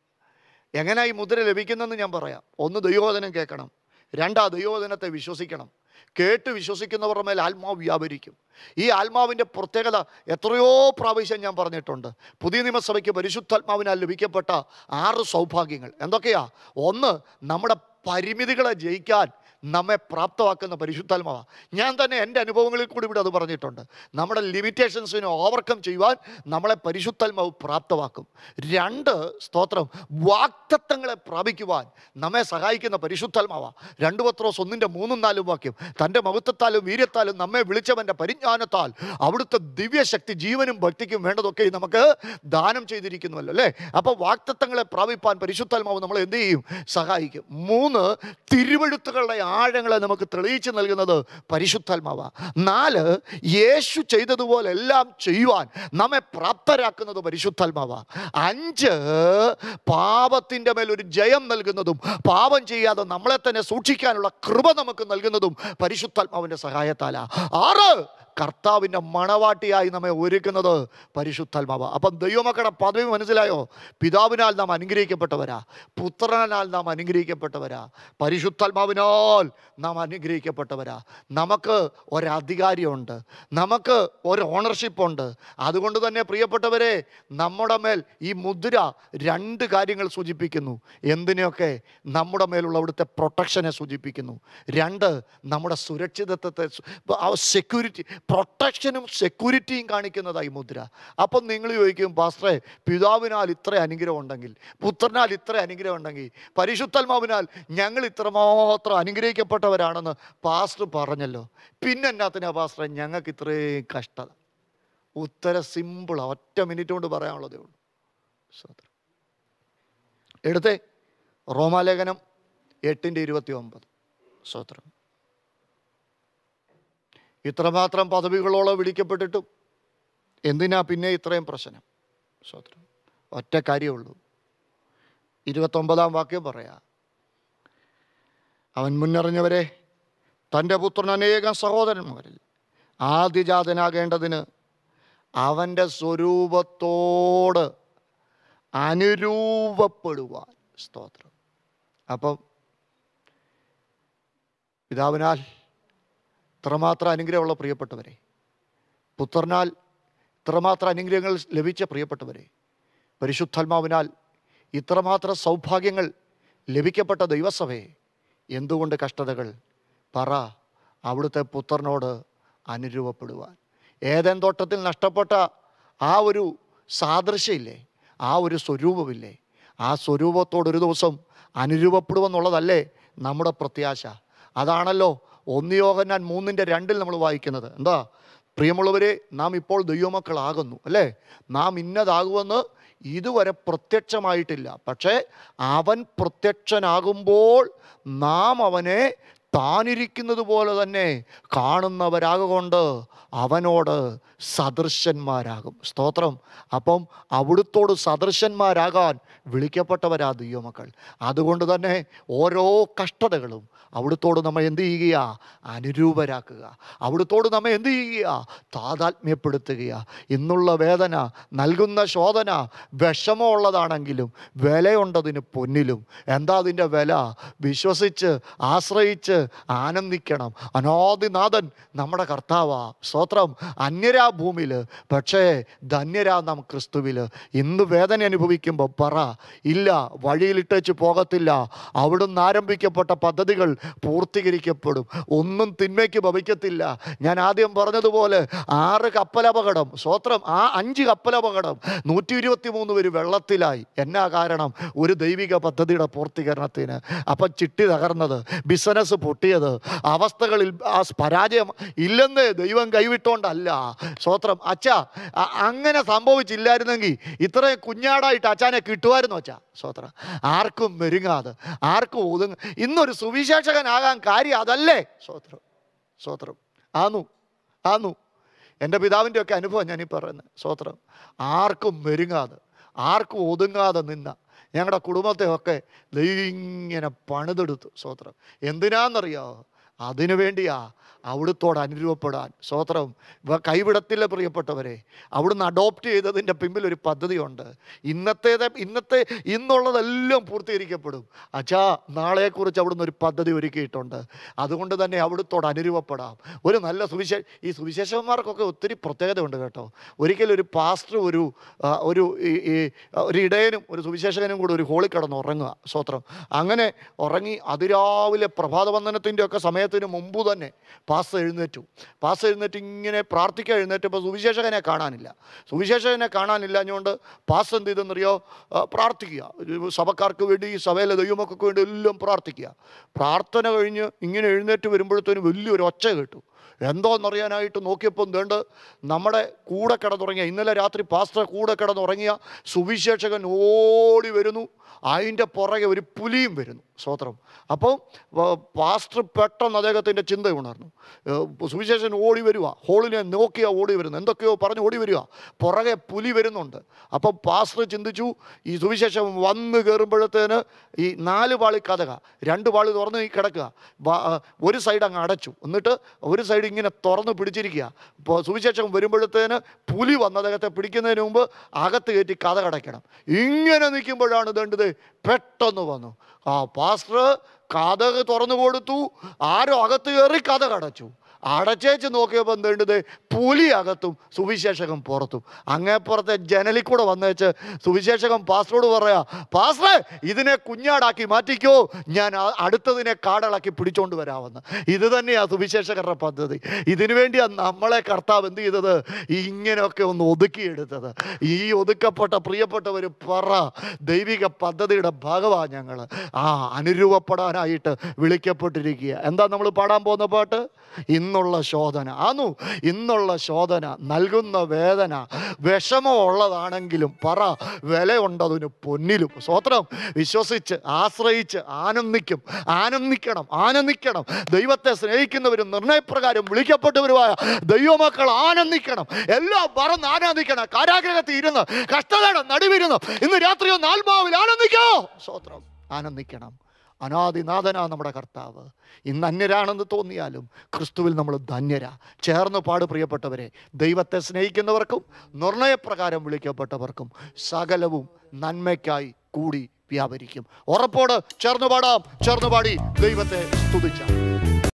എങ്ങനെ ഈ മുദ്ര ലഭിക്കുന്നെന്ന് ഞാൻ പറയാം ഒന്ന് ദൈവോധനം കേൾക്കണം രണ്ടാ ദൈവോധനത്തെ വിശ്വസിക്കണം കേട്ട് വിശ്വസിക്കുന്നവരുടെ മേൽ ആത്മാവ് വ്യാപരിക്കും ഈ ആത്മാവിൻ്റെ പ്രത്യേകത എത്രയോ പ്രാവശ്യം ഞാൻ പറഞ്ഞിട്ടുണ്ട് പുതിയ നിയമസഭയ്ക്ക് പരിശുദ്ധാത്മാവിനാൽ ലഭിക്കപ്പെട്ട ആറ് സൗഭാഗ്യങ്ങൾ എന്തൊക്കെയാ ഒന്ന് നമ്മുടെ പരിമിതികളെ ജയിക്കാൻ നമ്മെ പ്രാപ്തമാക്കുന്ന പരിശുദ്ധാത്മാവാണ് ഞാൻ തന്നെ എൻ്റെ അനുഭവങ്ങളിൽ കൂടി ഇവിടെ അത് പറഞ്ഞിട്ടുണ്ട് നമ്മുടെ ലിമിറ്റേഷൻസിനെ ഓവർകം ചെയ്യുവാൻ നമ്മളെ പരിശുദ്ധാത്മാവ് പ്രാപ്തമാക്കും രണ്ട് സ്തോത്രം വാക്തത്വങ്ങളെ പ്രാപിക്കുവാൻ നമ്മെ സഹായിക്കുന്ന പരിശുദ്ധാത്മാവാണ് രണ്ട് പത്രോസ് ഒന്നിൻ്റെ മൂന്നും നാലും വാക്യം തൻ്റെ മഹത്വത്താലും വീര്യത്താലും നമ്മെ വിളിച്ചവൻ്റെ പരിജ്ഞാനത്താൽ അവിടുത്തെ ദിവ്യശക്തി ജീവനും ഭക്തിക്കും വേണ്ടതൊക്കെ നമുക്ക് ദാനം ചെയ്തിരിക്കുന്നുവല്ലോ അല്ലേ അപ്പോൾ വാക്തത്വങ്ങളെ പ്രാപിപ്പാൻ പരിശുദ്ധാത്മാവ് നമ്മൾ എന്ത് ചെയ്യും സഹായിക്കും മൂന്ന് തിരുവഴുത്തുകളുടെ ആഴങ്ങളെ നമുക്ക് തെളിയിച്ച് നൽകുന്നത് പരിശുദ്ധാത്മാവാണ് നാല് യേശു ചെയ്തതുപോലെ എല്ലാം ചെയ്യുവാൻ നമ്മെ പ്രാപ്തരാക്കുന്നത് പരിശുദ്ധാത്മാവാണ് അഞ്ച് പാപത്തിൻ്റെ മേൽ ഒരു ജയം നൽകുന്നതും പാപം ചെയ്യാതെ നമ്മളെ തന്നെ സൂക്ഷിക്കാനുള്ള കൃപ നമുക്ക് നൽകുന്നതും പരിശുദ്ധാത്മാവിൻ്റെ സഹായത്താലാ ആറ് കർത്താവിൻ്റെ മണവാട്ടിയായി നമ്മെ ഒരുക്കുന്നത് പരിശുദ്ധാത്മാവ് അപ്പം ദൈവമക്കളുടെ പദവി മനസ്സിലായോ പിതാവിനാൽ നാം അനുഗ്രഹിക്കപ്പെട്ടവരാ പുത്രനാൽ നാം അനുഗ്രഹിക്കപ്പെട്ടവരാ പരിശുദ്ധാത്മാവിനാൽ നാം അനുഗ്രഹിക്കപ്പെട്ടവരാ നമുക്ക് ഒരധികാരമുണ്ട് നമുക്ക് ഒരു ഓണർഷിപ്പ് ഉണ്ട് അതുകൊണ്ട് തന്നെ പ്രിയപ്പെട്ടവരെ നമ്മുടെ മേൽ ഈ മുദ്ര രണ്ട് കാര്യങ്ങൾ സൂചിപ്പിക്കുന്നു എന്തിനെയൊക്കെ നമ്മുടെ മേലുള്ള അവിടുത്തെ പ്രൊട്ടക്ഷനെ സൂചിപ്പിക്കുന്നു രണ്ട് നമ്മുടെ സുരക്ഷിതത്വത്തെ സു- ആ സെക്യൂരിറ്റി പ്രൊട്ടക്ഷനും സെക്യൂരിറ്റിയും കാണിക്കുന്നതായി മുദ്ര അപ്പം നിങ്ങൾ ചോദിക്കും പാസ്റ്ററെ പിതാവിനാൽ ഇത്ര അനുഗ്രഹം ഉണ്ടെങ്കിൽ പുത്രനാൽ ഇത്ര അനുഗ്രഹം ഉണ്ടെങ്കിൽ പരിശുദ്ധാത്മാവിനാൽ ഞങ്ങൾ ഇത്രമാത്രം അനുഗ്രഹിക്കപ്പെട്ടവരാണെന്ന് പാസ്റ്റർ പറഞ്ഞല്ലോ പിന്നെ എന്നാത്തിനാ പാസ്റ്ററെ ഞങ്ങൾക്ക് ഇത്രയും കഷ്ടത ഉത്തരം സിമ്പിളാണ് ഒറ്റ മിനിറ്റ് കൊണ്ട് പറയാനുള്ളതേ ഉള്ളൂ സ്തോത്രം എടുത്തേ റോമാലേഖനം എട്ടിൻ്റെ ഇരുപത്തി ഒമ്പത് സ്തോത്രം ഇത്രമാത്രം പദവികളോളം വിളിക്കപ്പെട്ടിട്ടും എന്തിനാ പിന്നെ ഇത്രയും പ്രശ്നം സ്തോത്രം ഒറ്റ കാര്യമുള്ളൂ ഇരുപത്തൊമ്പതാം വാക്യം പറയാ അവൻ മുന്നറിഞ്ഞവരെ തൻ്റെ പുത്രൻ അനേകം സഹോദരന്മാരിൽ ആദ്യജാതനാകേണ്ടതിന് അവൻ്റെ സ്വരൂപത്തോട് അനുരൂപപ്പെടുവാൻ സ്തോത്രം അപ്പം പിതാവിനാൽ ഇത്രമാത്രം അനുഗ്രഹമുള്ള പ്രിയപ്പെട്ടവരെ പുത്രനാൽ ഇത്രമാത്രം അനുഗ്രഹങ്ങൾ ലഭിച്ച പ്രിയപ്പെട്ടവരെ പരിശുദ്ധാത്മാവിനാൽ ഇത്രമാത്രം സൗഭാഗ്യങ്ങൾ ലഭിക്കപ്പെട്ട ദൈവസഭയെ എന്തുകൊണ്ട് കഷ്ടതകൾ പറ അവിടുത്തെ പുത്രനോട് അനുരൂപപ്പെടുവാൻ ഏതൻ തോട്ടത്തിൽ നഷ്ടപ്പെട്ട ആ ഒരു സാദൃശ്യമില്ലേ ആ ഒരു സ്വരൂപമില്ലേ ആ സ്വരൂപത്തോട് ഒരു ദിവസം അനുരൂപപ്പെടുമെന്നുള്ളതല്ലേ നമ്മുടെ പ്രത്യാശ അതാണല്ലോ ഒന്നിയോഹന്നാൻ മൂന്നിൻ്റെ രണ്ടിൽ നമ്മൾ വായിക്കുന്നത് എന്താ പ്രിയമുള്ളവരെ നാം ഇപ്പോൾ ദൈവമക്കളാകുന്നു അല്ലേ നാം ഇന്നതാകുമെന്ന് ഇതുവരെ പ്രത്യക്ഷമായിട്ടില്ല പക്ഷേ അവൻ പ്രത്യക്ഷനാകുമ്പോൾ നാം അവനെ താനിരിക്കുന്നത് പോലെ തന്നെ കാണുന്നവരാകൊണ്ട് അവനോട് സദൃശന്മാരാകും സ്തോത്രം അപ്പം അവിടുത്തോട് സദൃശന്മാരാകാൻ വിളിക്കപ്പെട്ടവരാ ദൈവമക്കൾ അതുകൊണ്ട് തന്നെ ഓരോ കഷ്ടതകളും അവിടുത്തോട് നമ്മെ എന്ത് ചെയ്യുക അനുരൂപരാക്കുക അവിടുത്തോട് നമ്മെ എന്ത് ചെയ്യുക താതാത്മ്യപ്പെടുത്തുക ഇന്നുള്ള വേദന നൽകുന്ന ശോധന വിഷമമുള്ളതാണെങ്കിലും വിലയുണ്ടതിന് പൊന്നിലും എന്താ അതിൻ്റെ വില വിശ്വസിച്ച് ആശ്രയിച്ച് ആനന്ദിക്കണം അനാദിനാഥൻ നമ്മുടെ കർത്താവാ സ്തോത്രം അന്യരാ ഭൂമിയിൽ പക്ഷേ ധന്യരാ നാം ക്രിസ്തുവിൽ ഇന്ന് വേദന അനുഭവിക്കുമ്പോൾ പറ ഇല്ല വഴിയിലിട്ടേച്ച് പോകത്തില്ല അവിടുന്ന് ആരംഭിക്കപ്പെട്ട പദ്ധതികൾ പൂർത്തീകരിക്കപ്പെടും ഒന്നും തിന്മയ്ക്ക് ഭവിക്കത്തില്ല ഞാൻ ആദ്യം പറഞ്ഞതുപോലെ ആറ് കപ്പലപകടം സ്വത്രം ആ അഞ്ച് കപ്പലപകടം നൂറ്റി ഇരുപത്തി മൂന്ന് പേര് വെള്ളത്തിലായി എന്നാ കാരണം ഒരു ദൈവിക പദ്ധതിയുടെ പൂർത്തീകരണത്തിന് അപ്പം ചിട്ടി തകർന്നത് ബിസിനസ് പൊട്ടിയത് അവസ്ഥകളിൽ ആ പരാജയം ഇല്ലെന്ന് ദൈവം കൈവിട്ടോണ്ടല്ല സ്വത്രം അച്ഛാ അ- അങ്ങനെ സംഭവിച്ചില്ലായിരുന്നെങ്കിൽ ഇത്രയും കുഞ്ഞാടായിട്ട് അച്ഛനെ കിട്ടുമായിരുന്നു അച്ഛാ സ്വത്രം ആർക്കും മെരുങ്ങാതെ ആർക്കും ഒതുങ്ങ ഇന്നൊരു സുവിശേഷകനാകാൻ കാര്യം അതല്ലേ സ്വത്രം സ്വത്രം ആന്നു ആന്നു എൻ്റെ പിതാവിൻ്റെ ഒക്കെ അനുഭവം ഞാനീ പറയുന്നത് സ്വത്രം ആർക്കും മെരുങ്ങാതെ ആർക്കും ഒതുങ്ങാതെ നിന്ന ഞങ്ങളുടെ കുടുംബത്തെ ഒക്കെ ദൈവം ഇങ്ങനെ പണിതെടുത്തു സ്വത്രം എന്തിനാണെന്നറിയാമോ അതിനു വേണ്ടിയാ അവിടുത്തോട് അനുരൂപപ്പെടാൻ സ്വത്രം ഇവ കൈവിടത്തില്ല പ്രിയപ്പെട്ടവരെ അവിടുന്ന് അഡോപ്റ്റ് ചെയ്തതിൻ്റെ പിമ്പിൽ ഒരു പദ്ധതിയുണ്ട് ഇന്നത്തേത് ഇന്നത്തെ ഇന്നുള്ളതെല്ലാം പൂർത്തീകരിക്കപ്പെടും അച്ഛാ നാളെക്കുറിച്ച് അവിടുന്ന് ഒരു പദ്ധതി ഒരുക്കിയിട്ടുണ്ട് അതുകൊണ്ട് തന്നെ അവിടുത്തോട് അനുരൂപപ്പെടാം ഒരു നല്ല സുവിശേഷ ഈ സുവിശേഷന്മാർക്കൊക്കെ ഒത്തിരി പ്രത്യേകതയുണ്ട് കേട്ടോ ഒരിക്കലും ഒരു പാസ്റ്റർ ഒരു ആ, ഒരു ഈ ഈ, ആ, ഒരു ഇടയനും ഒരു സുവിശേഷകനും കൂടെ ഒരു ഹോളിൽ കിടന്ന് ഉറങ്ങുക സ്വത്രം അങ്ങനെ ഉറങ്ങി അതിരാവിലെ പ്രഭാതവന്ദനത്തിൻ്റെ ഒക്കെ സമയത്തിന് മുമ്പ് തന്നെ പാസ് എഴുന്നേറ്റു പാസ് എഴുന്നേറ്റ് ഇങ്ങനെ പ്രാർത്ഥിക്കാൻ എഴുന്നേറ്റപ്പോൾ സുവിശേഷകനെ കാണാനില്ല സുവിശേഷകനെ കാണാനില്ലാഞ്ഞുകൊണ്ട് പാസ് എന്ത് ചെയ്തെന്നറിയോ ആ, പ്രാർത്ഥിക്കുക ഒരു സഭക്കാർക്ക് വേണ്ടി ഈ സഭയിലെ ദൈവമക്കൾക്ക് വേണ്ടി എല്ലാം പ്രാർത്ഥിക്കുക പ്രാർത്ഥന കഴിഞ്ഞ് ഇങ്ങനെ എഴുന്നേറ്റ് വരുമ്പോഴത്തേനും വലിയൊരു ഒച്ച കേട്ടു എന്തോന്നറിയാനായിട്ട് നോക്കിയപ്പോൾ വേണ്ട നമ്മുടെ കൂടെ കിടന്നുറങ്ങിയ ഇന്നലെ രാത്രി പാസ്റ്റർ കൂടെ കിടന്നുറങ്ങിയ സുവിശേഷകൻ ഓടി വരുന്നു അതിൻ്റെ പുറകെ ഒരു പുലിയും വരുന്നു സ്വത്രം അപ്പം വ- പാസ്റ്റർ പെട്ടെന്ന് അദ്ദേഹത്തിൻ്റെ ചിന്ത ഉണർന്നു ഏഹ് സുവിശേഷൻ ഓടി വരിക ഹോളിനെ നോക്കിയാ ഓടി വരുന്നു എന്തൊക്കെയോ പറഞ്ഞ് ഓടി വരിക പുറകെ പുലി വരുന്നുണ്ട് അപ്പം പാസ്റ്റർ ചിന്തിച്ചു ഈ സുവിശേഷം വന്ന് കയറുമ്പോഴത്തേന് ഈ നാല് പാളി കഥക രണ്ട് പാളി തുറന്ന് ഈ കിടക്കുക വ- ആ, ഒരു സൈഡ് അങ്ങ് അടച്ചു എന്നിട്ട് ഒരു സൈഡ് ഇങ്ങനെ തുറന്ന് പിടിച്ചിരിക്കുക ഇപ്പോൾ സുവിശേഷം വരുമ്പോഴത്തേന് പുലി വന്ന് അദ്ദേഹത്തെ പിടിക്കുന്നതിന് മുമ്പ് അകത്ത് കയറ്റി കഥ കടയ്ക്കണം ഇങ്ങനെ നിൽക്കുമ്പോഴാണ് വേണ്ടത് പെട്ടെന്ന് വന്നു ആ പാസ്റ്റർ കഥ തുറന്നു കൊടുത്തു ആരോ അകത്ത് കയറി കഥ കടച്ചു അടച്ചേച്ച് നോക്കിയപ്പോൾ എന്തുണ്ട് പുലി അകത്തും സുവിശേഷകം പുറത്തും അങ്ങേപ്പുറത്തെ ജനലിൽ കൂടെ വന്നേച്ച് സുവിശേഷകം പാസ്റ്ററോട് പറയാ പാസ്റ്ററെ ഇതിനെ കുഞ്ഞാടാക്കി മാറ്റിക്കോ ഞാൻ ആ- അടുത്തതിനെ കാടളാക്കി പിടിച്ചോണ്ട് വരാമെന്ന് ഇത് തന്നെയാ സുവിശേഷകരുടെ പദ്ധതി ഇതിനു വേണ്ടിയാ നമ്മളെ കർത്താവ് എന്ത് ചെയ്തത് ഇങ്ങനെയൊക്കെ ഒന്ന് ഒതുക്കിയെടുത്തത് ഈ ഒതുക്കപ്പെട്ട പ്രിയപ്പെട്ടവർ പറ ദൈവിക പദ്ധതിയുടെ ഭാഗമാണ് ഞങ്ങൾ ആ അനുരൂപപ്പെടാനായിട്ട് വിളിക്കപ്പെട്ടിരിക്കുക എന്താ നമ്മൾ പാടാൻ പോകുന്ന പാട്ട് ഇന്നുള്ള ശോധന ആന്നു ഇന്നുള്ള ശോധന നൽകുന്ന വേദന വിഷമമുള്ളതാണെങ്കിലും പറ വിലയുണ്ടതിന് പൊന്നിലും സ്വത്രം വിശ്വസിച്ച് ആശ്രയിച്ച് ആനന്ദിക്കും ആനന്ദിക്കണം ആനന്ദിക്കണം ദൈവത്തെ സ്നേഹിക്കുന്നവരും നിർണയപ്രകാരം വിളിക്കപ്പെട്ടവരുമായ ദൈവമക്കൾ ആനന്ദിക്കണം എല്ലാം പറന്ന് ആനന്ദിക്കണം കാരാഗ്രഹത്തിൽ ഇരുന്ന് കഷ്ടതയുടെ നടുവിരുന്ന് ഇന്ന് രാത്രി ഒന്ന് ആത്മാവിൽ ആനന്ദിക്കോ സ്വത്രം ആനന്ദിക്കണം അനാദിനാഥനാ നമ്മുടെ കർത്താവ് ഇന്ന് അന്യരാണെന്ന് തോന്നിയാലും ക്രിസ്തുവിൽ നമ്മൾ ധന്യരാ ചേർന്ന് പാട് പ്രിയപ്പെട്ടവരെ ദൈവത്തെ സ്നേഹിക്കുന്നവർക്കും നിർണയപ്രകാരം വിളിക്കപ്പെട്ടവർക്കും സകലവും നന്മയ്ക്കായി കൂടി വ്യാപരിക്കും ഉറപ്പോട് ചേർന്ന് പാടാം ചേർന്ന് പാടി ദൈവത്തെ സ്തുതിച്ചാം